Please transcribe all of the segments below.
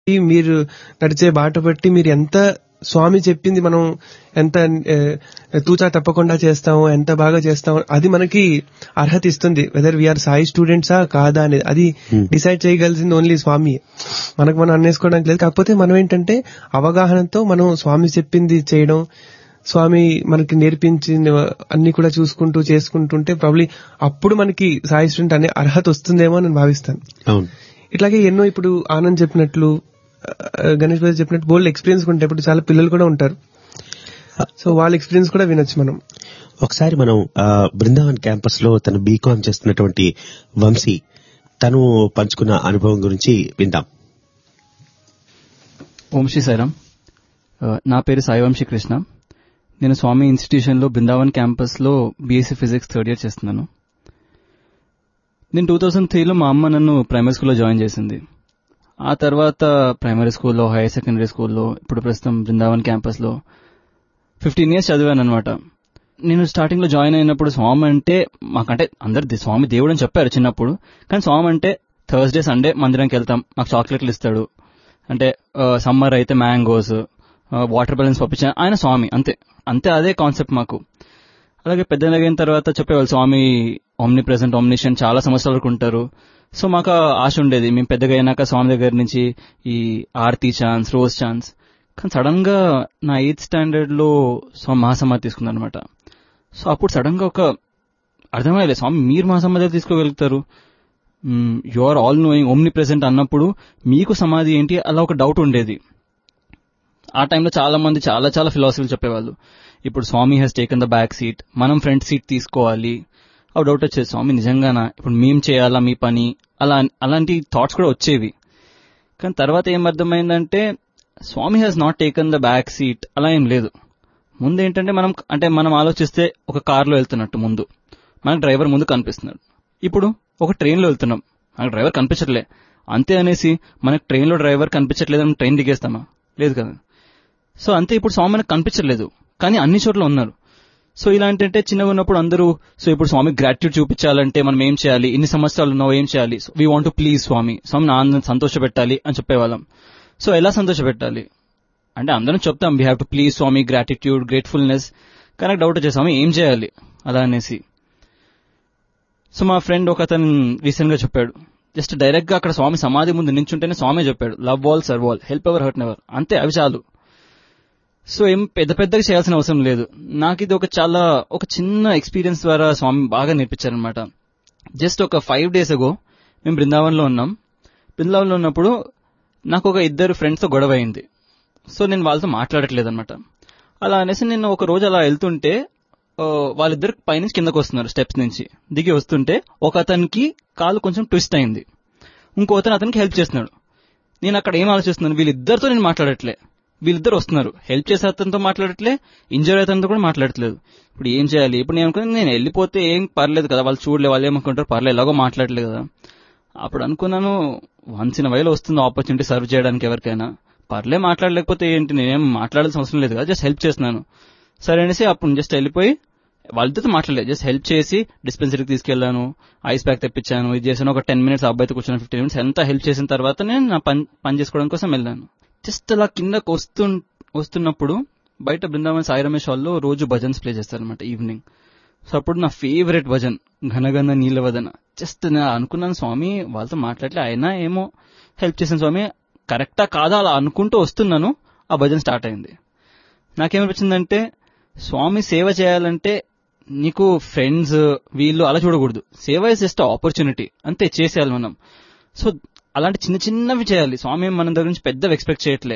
మీరు నడిచే బాట బట్టి మీరు ఎంత స్వామి చెప్పింది మనం ఎంత ఏ, తూచా తప్పకుండా చేస్తాము ఎంత బాగా చేస్తాము అది మనకి అర్హత ఇస్తుంది వెదర్ వీఆర్ సాయి స్టూడెంట్సా కాదా అనేది అది డిసైడ్ చేయగలిసింది ఓన్లీ స్వామి మనకు మనం అన్నేసుకోవడానికి లేదు కాకపోతే మనం ఏంటంటే అవగాహనతో మనం స్వామి చెప్పింది చేయడం స్వామి మనకి నేర్పించిన అన్ని కూడా చూసుకుంటూ చేసుకుంటుంటే ప్రాబ్లీ అప్పుడు మనకి సాయి స్టూడెంట్ అనే అర్హత వస్తుందేమో అని నేను భావిస్తాను అవును ఇట్లాగే ఎన్నో ఇప్పుడు ఆనంద్ చెప్పినట్లు ఆ, గణేష్ బాబు చెప్పినట్టు బోల్డ్ ఎక్స్పీరియన్స్ ఉంటాయి ఇప్పుడు చాలా పిల్లలు కూడా ఉంటారు సో వాళ్ళ ఎక్స్పీరియన్స్ కూడా వినొచ్చు మనం ఒకసారి మనం ఆ, బృందావన్ క్యాంపస్ లో తను బీకామ్ చేస్తున్నటువంటి వంశీ తను పంచుకున్న అనుభవం గురించి విందాం ఓం శ్రీ సాయిరామ్ ఆ, నా పేరు సాయివంశీ కృష్ణ నేను స్వామి ఇన్స్టిట్యూషన్లో బృందావన్ క్యాంపస్లో బీఎస్సీ ఫిజిక్స్ థర్డ్ ఇయర్ చేస్తున్నాను నేను టూ థౌజండ్ త్రీలో మా అమ్మ నన్ను ప్రైమరీ స్కూల్లో జాయిన్ చేసింది ఆ తర్వాత ప్రైమరీ స్కూల్లో హైయర్ సెకండరీ స్కూల్లో ఇప్పుడు ప్రస్తుతం బృందావన్ క్యాంపస్లో ఫిఫ్టీన్ ఇయర్స్ చదివాను అనమాట నేను స్టార్టింగ్ లో జాయిన్ అయినప్పుడు స్వామి అంటే మాకంటే అందరు స్వామి దేవుడు అని చెప్పారు చిన్నప్పుడు కానీ స్వామి అంటే థర్స్డే సండే మందిరానికి వెళ్తాం మాకు చాక్లెట్లు ఇస్తాడు అంటే సమ్మర్ అయితే మ్యాంగోస్ వాటర్ బ్యాలెన్స్ పంపించిన ఆయన స్వామి అంతే అంతే అదే కాన్సెప్ట్ మాకు అలాగే పెద్ద అయిన తర్వాత చెప్పేవాళ్ళు స్వామి ఆమ్ని ప్రెసెంట్ ఆమ్నిషన్ చాలా సంవత్సరాల వరకు ఉంటారు సో మాకు ఆ ఆశ ఉండేది మేము పెద్దగా అయినాక స్వామి దగ్గర నుంచి ఈ ఆర్తి ఛాన్స్ రోజ్ ఛాన్స్ కానీ సడన్ గా నా ఎయిత్ స్టాండర్డ్ లో స్వామి మహాసమాధి తీసుకున్నాను అనమాట సో అప్పుడు సడన్ గా ఒక అర్థమయ్యలే స్వామి మీరు మహాసమాధి ఎలా తీసుకోగలుగుతారు you are all knowing omnipresent అన్నప్పుడు మీకు సమాధి ఏంటి అలా ఒక డౌట్ ఉండేది ఆ టైంలో చాలా మంది చాలా చాలా ఫిలాసఫీలు చెప్పేవాళ్ళు ఇప్పుడు Swami he's taken the back seat మనం ఫ్రంట్ సీట్ తీసుకోవాలి ఆ డౌట్ వచ్చేది స్వామి నిజంగానా ఇప్పుడు మేం చేయాలా మీ పని అలా అలాంటి థాట్స్ కూడా వచ్చేవి కానీ తర్వాత ఏం అర్థమైందంటే Swami has not taken the back seat అలా ఏం లేదు ముందు ఏంటంటే మనం అంటే మనం ఆలోచిస్తే ఒక కార్లో వెళ్తున్నట్టు ముందు మనకు డ్రైవర్ ముందు కనిపిస్తున్నాడు ఇప్పుడు ఒక ట్రైన్లో వెళ్తున్నాం మనకు డ్రైవర్ కనిపించట్లే అంతే అనేసి మనకు ట్రైన్లో డ్రైవర్ కనిపించట్లేదు అని ట్రైన్ దిగేస్తామా లేదు కదా సో అంతే ఇప్పుడు స్వామి మనకు కనిపించట్లేదు కానీ అన్ని చోట్ల ఉన్నారు సో ఇలాంటి అంటే చిన్నగా ఉన్నప్పుడు అందరూ సో ఇప్పుడు స్వామి గ్రాట్యూడ్ చూపించాలంటే మనం ఏం చేయాలి ఇన్ని సంవత్సరాలు ఉన్నావు ఏం చేయాలి we want to please Swami Swami నా సంతోష పెట్టాలి అని చెప్పేవాళ్ళం సో ఎలా సంతోష పెట్టాలి అంటే అందరం చెప్తాం we have to please Swami gratitude gratefulness కానీ డౌట్ వచ్చే స్వామి ఏం చేయాలి అలా అనేసి సో మా ఫ్రెండ్ ఒక అతను రీసెంట్ గా చెప్పాడు జస్ట్ డైరెక్ట్ గా అక్కడ స్వామి సమాధి ముందు నించుంటేనే స్వామి చెప్పాడు love all serve all help ever hurt never అంతే అవి చాలు సో ఏం పెద్ద పెద్దగా చేయాల్సిన అవసరం లేదు నాకు ఇది ఒక చాలా ఒక చిన్న ఎక్స్పీరియన్స్ ద్వారా స్వామి బాగా నేర్పించారనమాట జస్ట్ ఒక ఫైవ్ డేస్ అగో మేము బృందావన్లో ఉన్నాం బృందావన్లో ఉన్నప్పుడు నాకు ఒక ఇద్దరు ఫ్రెండ్స్తో గొడవ అయింది సో నేను వాళ్ళతో మాట్లాడట్లేదు అనమాట అలా అనేసి నేను ఒక రోజు అలా వెళ్తుంటే ఆ, వాళ్ళిద్దరు పైనుంచి కిందకు వస్తున్నారు స్టెప్స్ నుంచి దిగి వస్తుంటే ఒక అతనికి కాలు కొంచెం ట్విస్ట్ అయింది ఇంకో అతను అతనికి హెల్ప్ చేస్తున్నాడు నేను అక్కడ ఏం ఆలోచిస్తున్నాను వీళ్ళిద్దరితో నేను మాట్లాడట్లే వీళ్ళిద్దరు వస్తున్నారు హెల్ప్ చేసే అతనితో మాట్లాడట్లే ఇంజర్ అతనితో కూడా మాట్లాడట్లేదు ఇప్పుడు ఏం చేయాలి ఇప్పుడు నేను అనుకున్నాను నేను వెళ్ళిపోతే ఏం పర్లేదు కదా వాళ్ళు చూడలే వాళ్ళు ఏమనుకుంటారు పర్లేదు ఎలాగో మాట్లాడలేదు కదా అప్పుడు అనుకున్నాను వన్స్ ఇన్ వైలో వస్తుంది ఆపర్చునిటీ సర్వ్ చేయడానికి ఎవరికైనా పర్లే మాట్లాడలేకపోతే ఏంటి నేనేం మాట్లాడాల్సిన అవసరం లేదు కదా జస్ట్ హెల్ప్ చేస్తున్నాను సరే అనేసి అప్పుడు జస్ట్ వెళ్ళిపోయి వాళ్ళతో మాట్లాడలేదు జస్ట్ హెల్ప్ చేసి డిస్పెన్సరీకి తీసుకెళ్లాను ఐస్ ప్యాక్ తెప్పించాను ఇది చేశాను ఒక టెన్ మినిట్స్ అబ్బాయితో కూర్చొని ఫిఫ్టీన్ మినిట్స్ ఎంత హెల్ప్ చేసిన తర్వాత నేను నా పని పని చేసుకోవడం కోసం వెళ్ళాను జస్ట్ అలా కిందకు వస్తు వస్తున్నప్పుడు బయట బృందావన్ సాయి రమేష్ వాళ్ళు రోజు భజన్స్ ప్లే చేస్తారనమాట ఈవినింగ్ సో అప్పుడు నా ఫేవరెట్ భజన్ ఘనగన నీలవదన జస్ట్ నేను అనుకున్నాను స్వామి వాళ్ళతో మాట్లాడలే అయినా ఏమో హెల్ప్ చేసిన స్వామి కరెక్టా కాదా అలా అనుకుంటూ వస్తున్నాను ఆ భజన స్టార్ట్ అయింది నాకేమనిపించిందంటే స్వామి సేవ చేయాలంటే నీకు ఫ్రెండ్స్ వీళ్ళు అలా చూడకూడదు సేవ ఇస్ జస్ట్ ఆపర్చునిటీ అంతే చేసేయాలి మనం సో అలాంటి చిన్న చిన్నవి చేయాలి స్వామి ఏం మన దగ్గర నుంచి పెద్దవి ఎక్స్పెక్ట్ చేయట్లే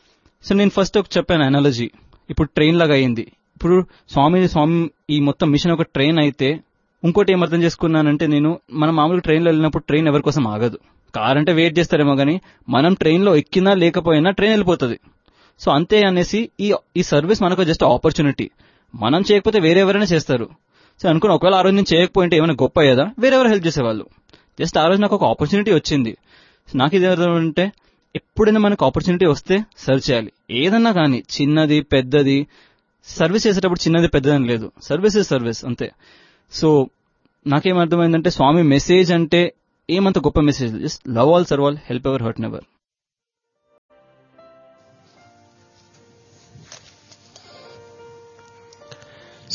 సో నేను ఫస్ట్ ఒక చెప్పాను అనాలజీ ఇప్పుడు ట్రైన్ లాగా అయింది ఇప్పుడు స్వామి స్వామి ఈ మొత్తం మిషన్ ఒక ట్రైన్ అయితే ఇంకోటి ఏం అర్థం చేసుకున్నానంటే నేను మనం మామూలుగా ట్రైన్లో వెళ్ళినప్పుడు ట్రైన్ ఎవరి కోసం ఆగదు కార్ అంటే వెయిట్ చేస్తారేమో కానీ మనం ట్రైన్లో ఎక్కినా లేకపోయినా ట్రైన్ వెళ్ళిపోతుంది సో అంతే అనేసి ఈ ఈ సర్వీస్ మనకు జస్ట్ ఆపర్చునిటీ మనం చేయకపోతే వేరే ఎవరైనా చేస్తారు సో అనుకుని ఒకవేళ ఆ రోజు నేను చేయకపోయింటే ఏమైనా గొప్ప అయ్యేదా వేరెవరు హెల్ప్ చేసేవాళ్ళు జస్ట్ ఆ రోజు నాకు ఒక ఆపర్చునిటీ వచ్చింది సో నాకు ఇది అంటే ఎప్పుడైనా మనకు ఆపర్చునిటీ వస్తే సర్వ్ చేయాలి ఏదన్నా కానీ చిన్నది పెద్దది సర్వీస్ చేసేటప్పుడు చిన్నది పెద్దదని లేదు సర్వీస్ ఇస్ సర్వీస్ అంతే సో నాకేం అర్థమైందంటే స్వామి మెసేజ్ అంటే ఏమంత గొప్ప message just love all serve all help ever hurt never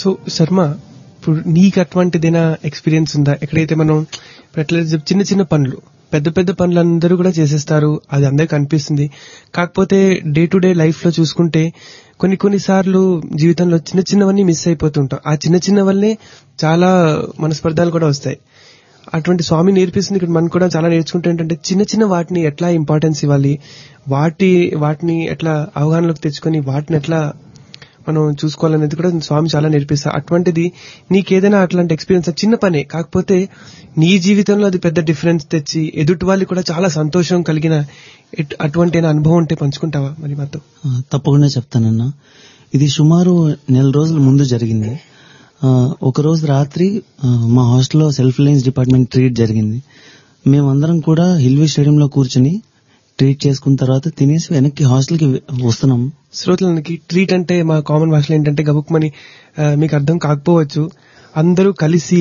so Sharma ఇప్పుడు నీకు అటువంటిదైనా ఎక్స్పీరియన్స్ ఉందా ఎక్కడైతే మనం ఇప్పుడు ఎట్లా చెప్- చిన్న చిన్న పనులు పెద్ద పెద్ద పనులు అందరూ కూడా చేసేస్తారు అది అందరికి అనిపిస్తుంది కాకపోతే డే టు డే లైఫ్ లో చూసుకుంటే కొన్ని కొన్ని సార్లు జీవితంలో చిన్న చిన్నవన్నీ మిస్ అయిపోతుంటాం ఆ చిన్న చిన్న వల్లే చాలా మనస్పర్ధాలు కూడా వస్తాయి అటువంటి స్వామి నేర్పిస్తుంది ఇక్కడ మనం కూడా చాలా నేర్చుకుంటే ఏంటంటే చిన్న చిన్న వాటిని ఎట్లా ఇంపార్టెన్స్ ఇవ్వాలి వాటి వాటిని ఎట్లా అవగాహనలోకి తెచ్చుకొని వాటిని ఎట్లా మనం చూసుకోవాలనేది కూడా స్వామి చాలా నేర్పిస్తారు అటువంటిది నీకేదైనా అట్లాంటి ఎక్స్పీరియన్స్ చిన్న పనే కాకపోతే నీ జీవితంలో అది పెద్ద డిఫరెన్స్ తెచ్చి ఎదుటి వాళ్ళకి కూడా చాలా సంతోషం కలిగిన ఎట్- అటువంటి ఏదైనా అనుభవం ఉంటే పంచుకుంటావా మరి మాతో ఆ, తప్పకుండా చెప్తానన్నా ఇది సుమారు నెల రోజుల ముందు జరిగింది ఆ, ఒక రోజు రాత్రి ఆ, మా హాస్టల్లో సెల్ఫ్ రిలయన్స్ డిపార్ట్మెంట్ ట్రీట్ జరిగింది మేమందరం కూడా హిల్వీ స్టేడియంలో కూర్చుని ట్రీట్ చేసుకున్న తర్వాత తినేసి వెనక్కి హాస్టల్కి వస్తున్నాం శ్రోతలకి ట్రీట్ అంటే మా కామన్ భాషలో ఏంటంటే గబుక్మని ఆ, మీకు అర్థం కాకపోవచ్చు అందరూ కలిసి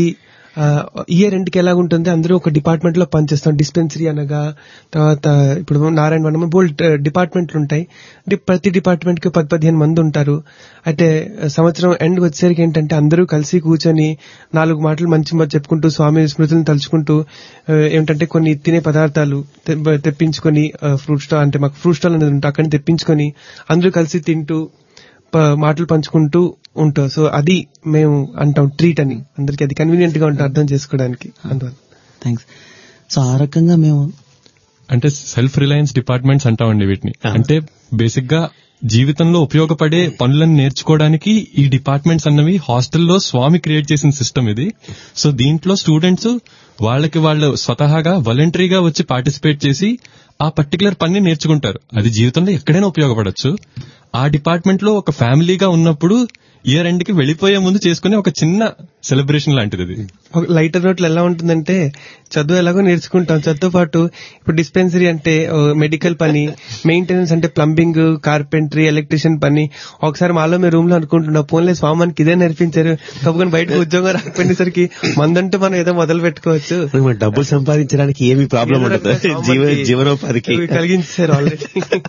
ఇయర్ ఎండ్కి ఎలా ఉంటుంది అందరూ ఒక డిపార్ట్మెంట్ లో పనిచేస్తాం డిస్పెన్సరీ అనగా తర్వాత ఇప్పుడు నారాయణ వనం బోల్డ్ డిపార్ట్మెంట్లు ఉంటాయి డి- ప్రతి డిపార్ట్మెంట్ కి పది పదిహేను మంది ఉంటారు అయితే ఆ, సంవత్సరం ఎండ్ వచ్చేసరికి ఏంటంటే అందరూ కలిసి కూర్చొని నాలుగు మాటలు మంచి మ- చెప్పుకుంటూ స్వామి స్మృతులను తలుచుకుంటూ ఆ, ఏంటంటే కొన్ని తినే పదార్థాలు తె- తెప్పించుకొని ఫ్రూట్ స్టాల్ అంటే మాకు ఫ్రూట్ స్టాల్ అనేది ఉంటుంది అక్కడిని తెప్పించుకొని అందరూ కలిసి తింటూ ప- మాటలు పంచుకుంటూ ఉంటాం సో అది మేము అంటాం ట్రీట్ అని అందరికి అది కన్వీనియంట్ గా ఉంటుంది అర్థం చేసుకోవడానికి అందువల్ల థ్యాంక్స్ సో ఆ రకంగా మేము అంటే సెల్ఫ్ రిలయన్స్ డిపార్ట్మెంట్స్ అంటామండి వీటిని అంటే బేసిక్ గా జీవితంలో ఉపయోగపడే పనులను నేర్చుకోవడానికి ఈ డిపార్ట్మెంట్స్ అన్నవి హాస్టల్లో స్వామి క్రియేట్ చేసిన సిస్టమ్ ఇది సో దీంట్లో స్టూడెంట్స్ వాళ్ళకి వాళ్ళు స్వతహాగా వాలంటరీగా వచ్చి పార్టిసిపేట్ చేసి ఆ పర్టికులర్ పని నేర్చుకుంటారు అది జీవితంలో ఎక్కడైనా ఉపయోగపడొచ్చు ఆ డిపార్ట్మెంట్ లో ఒక ఫ్యామిలీగా ఉన్నప్పుడు ఇయర్ ఎండ్ కి వెళ్ళిపోయే ముందు చేసుకునే ఒక చిన్న సెలబ్రేషన్ లాంటిది ఇది ఒక లైటర్ నోట్లు ఎలా ఉంటుందంటే చదువు ఎలాగో నేర్చుకుంటాం చదువుతో పాటు ఇప్పుడు డిస్పెన్సరీ అంటే మెడికల్ పని మెయింటెనెన్స్ అంటే ప్లంబింగ్ కార్పెంటరీ ఎలక్ట్రీషియన్ పని ఒకసారి మాలో మీ రూమ్ లో అనుకుంటున్నాం పోన్లే స్వామానికి ఇదే నేర్పించారు కప్పుకొని బయటకు ఉద్యోగం రాకపోయేసరికి మందంటూ మనం ఏదో మొదలు పెట్టుకోవచ్చు మన డబ్బులు సంపాదించడానికి ఏమి ప్రాబ్లం ఉండదు జీవ జీవనోపాధికి కలిగించారు already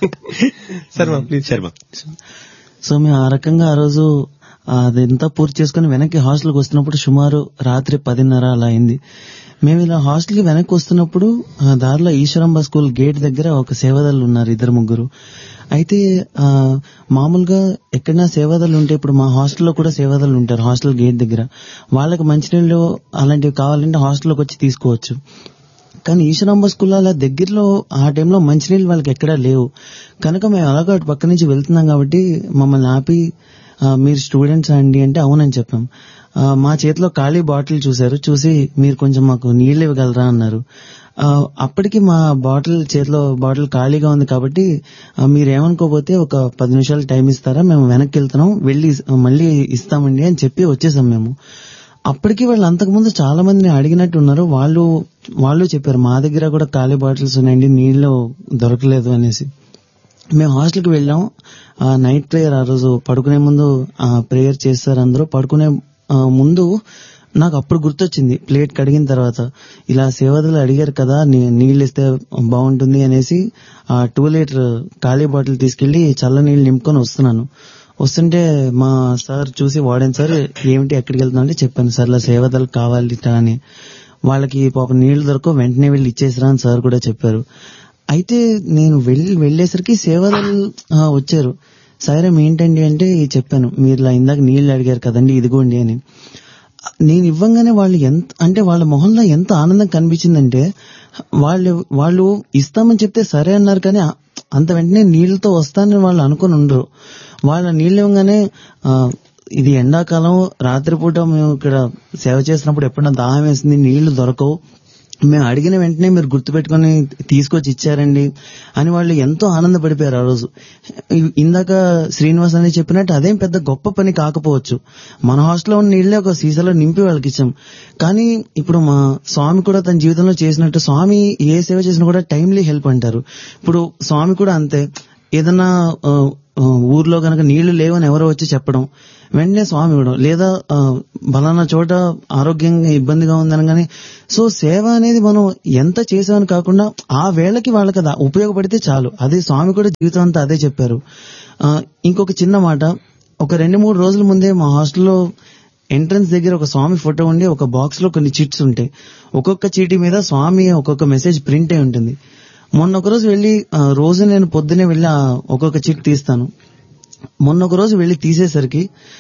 Sharma please Sharma so మేము ఆ రకంగా ఆ రోజు ఆ, అదంతా పూర్తి చేసుకుని వెనక్కి హాస్టల్కి వస్తున్నప్పుడు సుమారు రాత్రి పదిన్నర అలా అయింది మేము ఇలా హాస్టల్కి వెనక్కి వస్తున్నప్పుడు ఆ, దారిలో ఈశ్వరంబ స్కూల్ గేట్ దగ్గర ఒక సేవదళ్ళు ఉన్నారు ఇద్దరు ముగ్గురు అయితే ఆ, మామూలుగా ఎక్కడైనా సేవదళ్ళు ఉంటే ఇప్పుడు మా హాస్టల్లో కూడా సేవదళ్ళు ఉంటారు హాస్టల్ గేట్ దగ్గర వాళ్ళకి మంచినీళ్ళు అలాంటివి కావాలంటే హాస్టల్లోకి వచ్చి తీసుకోవచ్చు కానీ ఈశ్వరాంబ స్కూల్లో అలా దగ్గరలో ఆ టైంలో మంచినీళ్ళు వాళ్ళకి ఎక్కడా లేవు కనుక మేము అలాగా అటు పక్క నుంచి వెళ్తున్నాం కాబట్టి మమ్మల్ని ఆపి "ఆ, మీరు స్టూడెంట్స్ అండి అంటే అవునని చెప్పాం ఆ, మా చేతిలో ఖాళీ బాటిల్ చూశారు చూసి మీరు కొంచెం మాకు నీళ్ళు ఇవ్వగలరా అన్నారు ఆ, అప్పటికి మా బాటిల్ చేతిలో బాటిల్ ఖాళీగా ఉంది కాబట్టి ఆ, మీరు ఏమనుకోపోతే ఒక పది నిమిషాలు టైం ఇస్తారా మేము వెనక్కి వెళ్తున్నాం వెళ్ళి మళ్ళీ ఇస్తామండి అని చెప్పి వచ్చేసాం మేము అప్పటికి వాళ్ళు అంతకుముందు చాలా మందిని అడిగినట్టు ఉన్నారు వాళ్ళు వాళ్ళు చెప్పారు మా దగ్గర కూడా ఖాళీ బాటిల్స్ ఉన్నాయండి నీళ్లు దొరకలేదు అనేసి మేము హాస్టల్కి వెళ్ళాం ఆ నైట్ ప్రేయర్ ఆ రోజు పడుకునే ముందు ఆ ప్రేయర్ చేస్తారు అందరూ పడుకునే ఆ, ముందు నాకు అప్పుడు గుర్తొచ్చింది ప్లేట్ కడిగిన తర్వాత ఇలా సేవదలు అడిగారు కదా నీ- నీళ్ళు ఇస్తే బాగుంటుంది అనేసి ఆ టూ లీటర్ ఖాళీ బాటిల్ తీసుకెళ్లి చల్ల నీళ్ళు నింపుకొని వస్తున్నాను వస్తుంటే మా సార్ చూసి వాడని సార్ ఏమిటి ఎక్కడికి వెళ్తున్నా అంటే చెప్పాను సార్ ఇలా సేవదలు కావాలి ఇట్లా అని వాళ్ళకి పాప నీళ్లు దొరకవు వెంటనే వెళ్ళి ఇచ్చేసిరా అని సార్ కూడా చెప్పారు అయితే నేను వెళ్ళి వెళ్ళేసరికి సేవదలు ఆ, వచ్చారు సాయిరం ఏంటండి అంటే చెప్పాను మీరు ఇలా ఇందాక నీళ్లు అడిగారు కదండి ఇదిగోండి అని నేను ఇవ్వంగానే వాళ్ళు ఎంత అంటే వాళ్ళ మొహంలో ఎంత ఆనందం కనిపించిందంటే వాళ్ళు వాళ్ళు ఇస్తామని చెప్తే సరే అన్నారు కానీ ఆ- అంత వెంటనే నీళ్లతో వస్తానని వాళ్ళు అనుకుని ఉండరు వాళ్ళ నీళ్ళు ఇవ్వగానే ఆ, ఇది ఎండాకాలం రాత్రిపూట మేము ఇక్కడ సేవ చేసినప్పుడు ఎప్పుడైనా దాహం వేసింది నీళ్లు దొరకవు మేము అడిగిన వెంటనే మీరు గుర్తుపెట్టుకొని తీసుకొచ్చి ఇచ్చారండి అని వాళ్ళు ఎంతో ఆనందపడిపోయారు ఆ రోజు ఇ- ఇందాక శ్రీనివాస్ అని చెప్పినట్టు అదేం పెద్ద గొప్ప పని కాకపోవచ్చు మన హాస్టల్లో ఉన్న నీళ్ళే ఒక సీసాలో నింపి వాళ్ళకి ఇచ్చాం కానీ ఇప్పుడు మా స్వామి కూడా తన జీవితంలో చేసినట్టు స్వామి ఏ సేవ చేసినా కూడా టైమ్లీ హెల్ప్ అంటారు ఇప్పుడు స్వామి కూడా అంతే ఏదన్నా ఆ, ఆ, ఊర్లో గనక నీళ్లు లేవని ఎవరో వచ్చి చెప్పడం వెంటనే స్వామి ఇవ్వడం లేదా ఆ, బలానా చోట ఆరోగ్యంగా ఇబ్బందిగా ఉందనగానే సో సేవ అనేది మనం ఎంత చేసామని కాకుండా ఆ వేళకి వాళ్ళకి అది ఉపయోగపడితే చాలు అదే స్వామి కూడా జీవితం అంతా అదే చెప్పారు ఆ, ఇంకొక చిన్న మాట ఒక రెండు మూడు రోజుల ముందే మా హాస్టల్లో ఎంట్రన్స్ దగ్గర ఒక స్వామి ఫోటో ఉండి ఒక బాక్స్ లో కొన్ని చిట్స్ ఉంటాయి ఒక్కొక్క చీటీ మీద స్వామి ఒక్కొక్క మెసేజ్ ప్రింట్ అయి ఉంటుంది మొన్న ఒక రోజు వెళ్ళి ఆ, రోజు నేను పొద్దునే వెళ్ళి ఆ ఒక్కొక్క చిట్ తీస్తాను మొన్న ఒక రోజు వెళ్ళి తీసేసరికి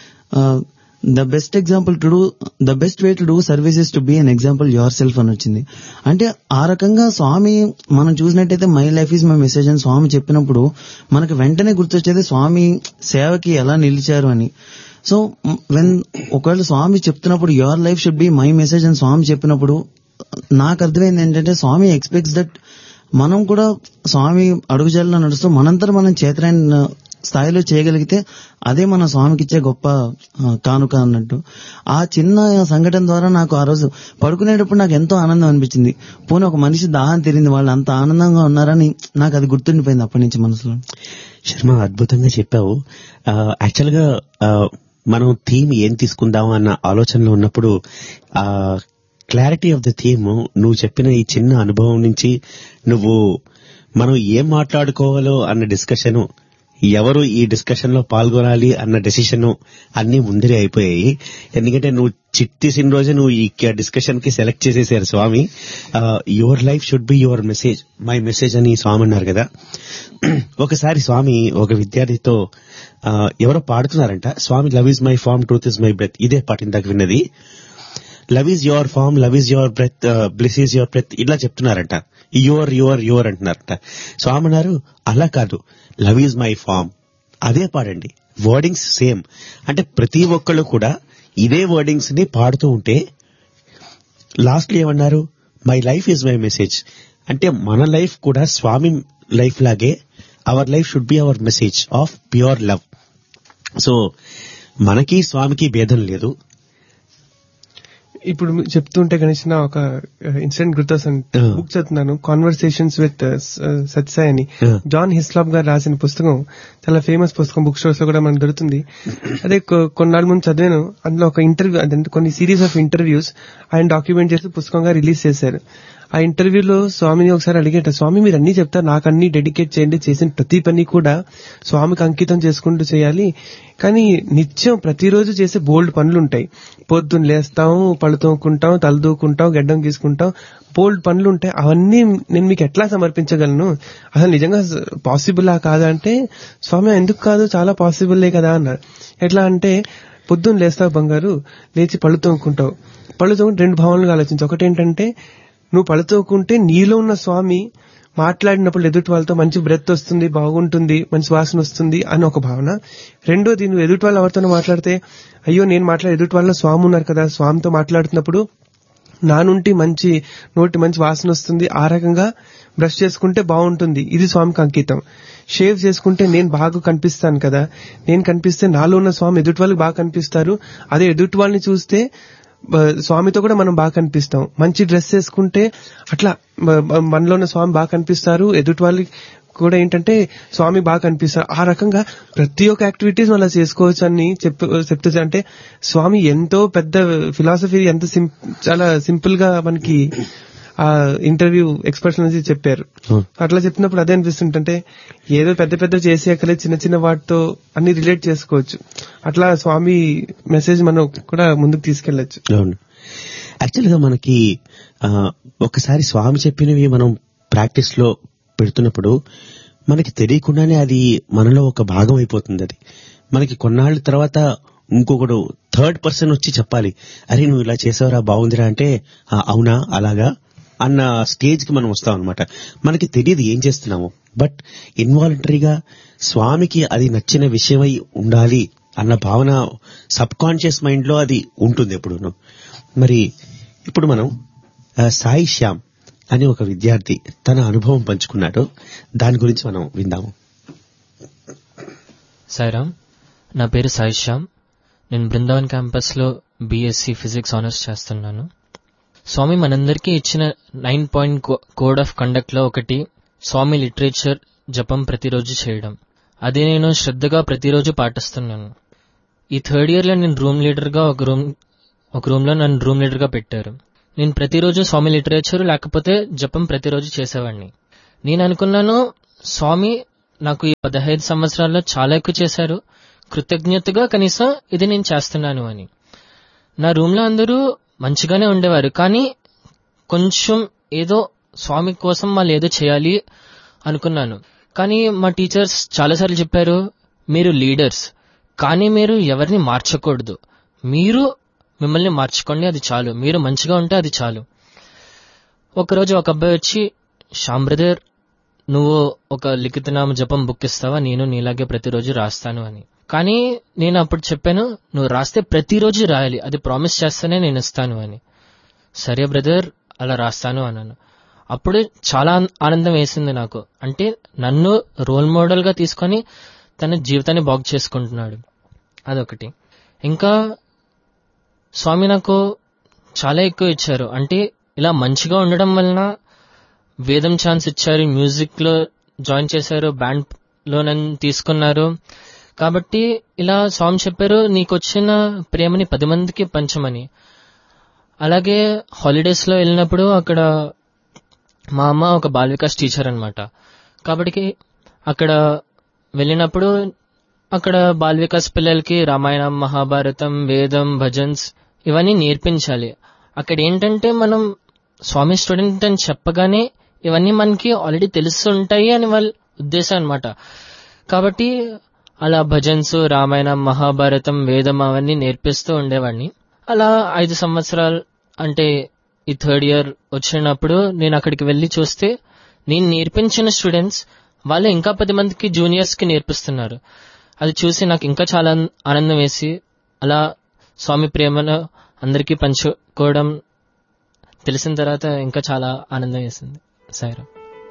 the best example to do the best way to do services to be an example yourself అని వచ్చింది అంటే ఆ రకంగా స్వామి మనం చూసినట్టయితే my life is my message అని స్వామి చెప్పినప్పుడు మనకు వెంటనే గుర్తొచ్చేది స్వామి సేవకి ఎలా నిలిచారు అని సో వెన్ ఒకవేళ స్వామి చెప్తున్నప్పుడు your life should be my message అని స్వామి చెప్పినప్పుడు నాకు అర్థమైంది ఏంటంటే స్వామి ఎక్స్పెక్ట్స్ దట్ మనం కూడా స్వామి అడుగుజాలలో నడుస్తూ మనంతరం మనం చేతనైన స్థాయిలో చేయగలిగితే అదే మన స్వామికి ఇచ్చే గొప్ప ఆ, కానుక అన్నట్టు ఆ చిన్న సంఘటన ద్వారా నాకు ఆ రోజు పడుకునేటప్పుడు నాకు ఎంతో ఆనందం అనిపించింది పోనీ ఒక మనిషి దాహం తీరింది వాళ్ళు అంత ఆనందంగా ఉన్నారని నాకు అది గుర్తుండిపోయింది అప్పటి నుంచి మనసులో శర్మ అద్భుతంగా చెప్పావు యాక్చువల్ గా ఆ, మనం థీమ్ ఏం తీసుకుందాం అన్న ఆలోచనలో ఉన్నప్పుడు ఆ క్లారిటీ ఆఫ్ ద థీమ్ నువ్వు చెప్పిన ఈ చిన్న అనుభవం నుంచి నువ్వు మనం ఏం మాట్లాడుకోవాలో అన్న డిస్కషన్ ఎవరు ఈ డిస్కషన్ లో పాల్గొనాలి అన్న డెసిషన్ అన్ని ముందరే అయిపోయాయి ఎందుకంటే నువ్వు చిట్ తీసిన రోజే నువ్వు ఈ డిస్కషన్ కి సెలెక్ట్ చేసేసారు Swami your life should be your message my message అని స్వామి అన్నారు కదా ఒకసారి స్వామి ఒక విద్యార్థితో ఆ, ఎవరో పాడుతున్నారంట Swami love is my form truth is my breath ఇదే పాట ఇందాక విన్నది love is your form love is your breath bliss is your breath ఇలా చెప్తున్నారంట యువర్ యువర్ యువర్ అంటున్నారంట స్వామి అన్నారు అలా కాదు లవ్ ఈజ్ మై ఫార్మ్ అదే పాడండి వర్డింగ్స్ సేమ్ అంటే ప్రతి ఒక్కళ్ళు కూడా ఇదే వర్డింగ్స్ ని పాడుతూ ఉంటే లాస్ట్ లో ఏమన్నారు my life is my message అంటే మన లైఫ్ కూడా స్వామి లైఫ్ లాగే our life should be our message of pure love so మనకి స్వామికి భేదం లేదు ఇప్పుడు మీరు చెప్తుంటే గణేష్ నా ఒక ఇన్సిడెంట్ గుర్తొస్తుంది Uh. బుక్ చదువుతున్నాను కాన్వర్సేషన్స్ విత్ సత్సాయ్ అని Uh. జాన్ హిస్లాబ్ గారు రాసిన పుస్తకం చాలా ఫేమస్ పుస్తకం బుక్ స్టోర్స్ లో కూడా మనకు దొరుకుతుంది అదే కొ- కొన్నాళ్ళ ముందు చదివాను అందులో ఒక ఇంటర్వ్యూ అదంటే కొన్ని సిరీస్ ఆఫ్ ఇంటర్వ్యూస్ ఆయన డాక్యుమెంట్ చేసి పుస్తకంగా రిలీజ్ చేశారు ఆ ఇంటర్వ్యూలో స్వామిని ఒకసారి అడిగేట స్వామి మీరు అన్ని చెప్తారు నాకు అన్ని డెడికేట్ చేయండి చేసిన ప్రతి పని కూడా స్వామికి అంకితం చేసుకుంటూ చేయాలి కానీ నిత్యం ప్రతిరోజు చేసే బోల్డ్ పనులు ఉంటాయి పొద్దున్న లేస్తాం పళ్ళు తోముకుంటాం తల దూకుంటాం గడ్డం గీసుకుంటాం బోల్డ్ పనులు ఉంటాయి అవన్నీ నేను మీకు ఎట్లా సమర్పించగలను అసలు నిజంగా పాసిబుల్ కాదా అంటే స్వామి ఎందుకు కాదు చాలా పాసిబుల్లే కదా అన్నారు ఎట్లా అంటే పొద్దున్న లేస్తావు బంగారు లేచి పళ్ళు తోముకుంటావు పళ్ళు తోముకుంటే రెండు భావనలు ఆలోచించు ఒకటి ఏంటంటే నువ్వు పళ్ళు తోముకుంటే నీలో ఉన్న స్వామి మాట్లాడినప్పుడు ఎదుటి వాళ్ళతో మంచి బ్రెత్ వస్తుంది బాగుంటుంది మంచి వాసన వస్తుంది అని ఒక భావన రెండోది నువ్వు ఎదుటి వాళ్ళు ఎవరితోనో మాట్లాడితే అయ్యో నేను మాట్లాడే ఎదుటి వాళ్ళ స్వామి ఉన్నారు కదా స్వామితో మాట్లాడుతున్నప్పుడు నా నుండి మంచి నోటి మంచి వాసన వస్తుంది ఆ రకంగా బ్రష్ చేసుకుంటే బాగుంటుంది ఇది స్వామికి అంకితం షేవ్ చేసుకుంటే నేను బాగా కనిపిస్తాను కదా నేను కనిపిస్తే నాలో ఉన్న స్వామి ఎదుటి వాళ్ళకి బాగా కనిపిస్తారు అదే ఎదుటి వాళ్ళని చూస్తే బ- స్వామితో కూడా మనం బాగా కనిపిస్తాం మంచి డ్రెస్ వేసుకుంటే అట్లా బ- బ- మనలో ఉన్న స్వామి బాగా కనిపిస్తారు ఎదుటి వాళ్ళకి కూడా ఏంటంటే స్వామి బాగా కనిపిస్తారు ఆ రకంగా ప్రతి ఒక్క యాక్టివిటీస్ అలా చేసుకోవచ్చు అని చెప్పు చెప్తుంది అంటే స్వామి ఎంతో పెద్ద ఫిలాసఫీ ఎంత sim- చాలా సింపుల్ గా మనకి ఆ ఇంటర్వ్యూ ఎక్స్పర్ట్స్ నుంచి చెప్పారు అట్లా చెప్పినప్పుడు అదే అనిపిస్తుంటే ఏదో పెద్ద పెద్ద చేసే అక్కలే చిన్న చిన్న వాటితో అన్ని రిలేట్ చేసుకోవచ్చు అట్లా స్వామి మెసేజ్ మనం కూడా ముందుకు తీసుకెళ్లొచ్చు అవును యాక్చువల్ గా మనకి ఆ, ఒకసారి స్వామి చెప్పినవి మనం ప్రాక్టీస్ లో పెడుతున్నప్పుడు మనకి తెలియకుండానే అది మనలో ఒక భాగం అయిపోతుంది అది మనకి కొన్నాళ్ళ తర్వాత ఇంకొకడు థర్డ్ పర్సన్ వచ్చి చెప్పాలి అరే నువ్వు ఇలా చేసావురా బాగుందిరా అంటే "ఆ, అవునా అలాగా అన్న స్టేజ్ కి మనం వస్తాం అనమాట మనకి తెలియదు ఏం చేస్తున్నాము బట్ ఇన్వాలంటరీగా స్వామికి అది నచ్చిన విషయమై ఉండాలి అన్న భావన సబ్ కాన్షియస్ మైండ్ లో అది ఉంటుంది ఎప్పుడును మరి ఇప్పుడు మనం ఆ, సాయి శ్యామ్ అని ఒక విద్యార్థి తన అనుభవం పంచుకున్నాడు దాని గురించి మనం విందాము సాయిరామ్ నా పేరు సాయి శ్యామ్ నేను బృందావన్ క్యాంపస్లో బీఎస్సీ ఫిజిక్స్ ఆనర్స్ చేస్తున్నాను స్వామి మనందరికీ ఇచ్చిన నైన్ పాయింట్ కోడ్ ఆఫ్ కండక్ట్లో ఒకటి స్వామి లిటరేచర్ జపం ప్రతిరోజు చేయడం అది నేను శ్రద్ధగా ప్రతిరోజు పాటిస్తున్నాను ఈ థర్డ్ ఇయర్లో నేను రూమ్ లీడర్గా ఒక రూమ్ ఒక రూమ్లో నన్ను రూమ్ లీడర్గా పెట్టారు నేను ప్రతిరోజు స్వామి లిటరేచర్ లేకపోతే జపం ప్రతిరోజు చేసేవాడిని నేను అనుకున్నాను స్వామి నాకు ఈ పదహైదు సంవత్సరాల్లో చాలా ఎక్కువ చేశారు కృతజ్ఞతగా కనీసం ఇది నేను చేస్తున్నాను అని నా రూమ్ లో అందరూ మంచిగానే ఉండేవారు కానీ కొంచెం ఏదో స్వామి కోసం వాళ్ళు ఏదో చేయాలి అనుకున్నాను కానీ మా టీచర్స్ చాలాసార్లు చెప్పారు మీరు లీడర్స్ కానీ మీరు ఎవరిని మార్చకూడదు మీరు మిమ్మల్ని మార్చుకోండి అది చాలు మీరు మంచిగా ఉంటే అది చాలు ఒకరోజు ఒక అబ్బాయి వచ్చి శ్యామ్ బ్రదర్ నువ్వు ఒక లిఖితనామ జపం బుక్ ఇస్తావా నేను నీలాగే ప్రతిరోజు రాస్తాను అని కానీ నేను అప్పుడు చెప్పాను నువ్వు రాస్తే ప్రతిరోజు రాయాలి అది ప్రామిస్ చేస్తేనే నేను ఇస్తాను అని సరే బ్రదర్ అలా రాస్తాను అన్నాను అప్పుడు చాలా ఆనందం వేసింది నాకు అంటే నన్ను రోల్ మోడల్ గా తీసుకొని తన జీవితాన్ని బాగు చేసుకుంటున్నాడు అదొకటి ఇంకా స్వామి నాకు చాలా ఎక్కువ ఇచ్చారు అంటే ఇలా మంచిగా ఉండడం వలన వేదం ఛాన్స్ ఇచ్చారు మ్యూజిక్ లో జాయిన్ చేశారు బ్యాండ్ లో నన్ను తీసుకున్నారు కాబట్టి ఇలా స్వామి చెప్పారు నీకు వచ్చిన ప్రేమని పది మందికి పంచమని అలాగే హాలిడేస్ లో వెళ్ళినప్పుడు అక్కడ మా అమ్మ ఒక బాల్ వికాస్ టీచర్ అనమాట కాబట్టి అక్కడ వెళ్ళినప్పుడు అక్కడ బాల్ వికాస్ పిల్లలకి రామాయణం మహాభారతం వేదం భజన్స్ ఇవన్నీ నేర్పించాలి అక్కడ ఏంటంటే మనం స్వామి స్టూడెంట్ అని చెప్పగానే ఇవన్నీ మనకి ఆల్రెడీ తెలుస్తుంటాయి అని వాళ్ళ ఉద్దేశం అనమాట కాబట్టి అలా భజన్స్ రామాయణం మహాభారతం వేదం అవన్నీ నేర్పిస్తూ ఉండేవాడిని అలా ఐదు సంవత్సరాలు అంటే ఈ థర్డ్ ఇయర్ వచ్చినప్పుడు నేను అక్కడికి వెళ్లి చూస్తే నేను నేర్పించిన స్టూడెంట్స్ వాళ్ళు ఇంకా పది మందికి జూనియర్స్ కి నేర్పిస్తున్నారు అది చూసి నాకు ఇంకా చాలా ఆనందం వేసి అలా స్వామి ప్రేమను అందరికీ పంచుకోవడం తెలిసిన తర్వాత ఇంకా చాలా ఆనందం వేసింది సాయిరామ్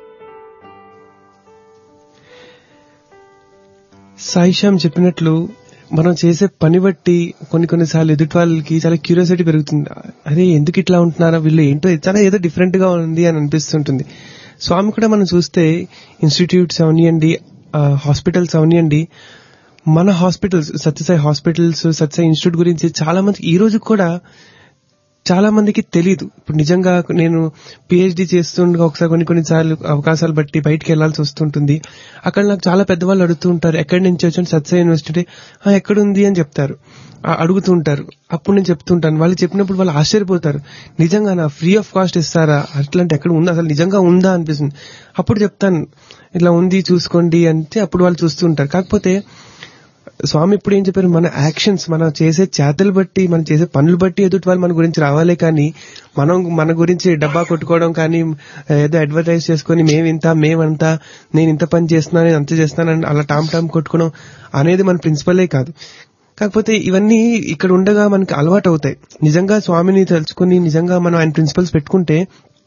సాయిశ్యామ్ చెప్పినట్లు మనం చేసే పని బట్టి కొన్ని కొన్నిసార్లు ఎదుటి వాళ్ళకి చాలా క్యూరియాసిటీ పెరుగుతుంది అదే ఎందుకు ఇట్లా ఉంటున్నారా వీళ్ళు ఏంటో చాలా ఏదో డిఫరెంట్ గా ఉంది అని అనిపిస్తుంటుంది స్వామి కూడా మనం చూస్తే ఇన్స్టిట్యూట్స్ అవనియండి హాస్పిటల్స్ అవనియండి మన hospitals Satyasai hospitals Satyasai institute గురించి చాలా మంది ఈ రోజు కూడా చాలా మందికి తెలియదు ఇప్పుడు నిజంగా నేను పిహెచ్డి చేస్తుండగా ఒకసారి కొన్ని కొన్నిసార్లు అవకాశాలు బట్టి బయటికి వెళ్లాల్సి వస్తుంటుంది అక్కడ నాకు చాలా పెద్దవాళ్ళు అడుగుతూ ఉంటారు ఎక్కడి నుంచి వచ్చాను సత్య యూనివర్సిటీ "ఆ, ఎక్కడుంది అని చెప్తారు ఆ, అడుగుతూ ఉంటారు అప్పుడు నేను చెప్తుంటాను వాళ్ళు చెప్పినప్పుడు వాళ్ళు ఆశ్చర్యపోతారు నిజంగా నా ఫ్రీ ఆఫ్ కాస్ట్ ఇస్తారా అట్లాంటి ఎక్కడ ఉందా అసలు నిజంగా ఉందా అనిపిస్తుంది అప్పుడు చెప్తాను ఇట్లా ఉంది చూసుకోండి అంటే అప్పుడు వాళ్ళు చూస్తూ ఉంటారు కాకపోతే స్వామి ఇప్పుడు ఏం చెప్పారు మన యాక్షన్స్ మనం చేసే చేతలు బట్టి మనం చేసే పనులు బట్టి ఎదుటి వాళ్ళు మన గురించి రావాలే కానీ మనం మన గురించి డబ్బా కొట్టుకోవడం కానీ ఏదో అడ్వర్టైజ్ చేసుకొని మేము ఇంత మేమంతా నేను ఇంత పని చేస్తున్నాను నేను అంత చేస్తున్నాను అలా టామ్ టామ్ కొట్టుకోవడం అనేది మన ప్రిన్సిపలే కాదు కాకపోతే ఇవన్నీ ఇక్కడ ఉండగా మనకి అలవాటు అవుతాయి నిజంగా స్వామిని తెలుసుకుని నిజంగా మనం ఆయన ప్రిన్సిపల్స్ పెట్టుకుంటే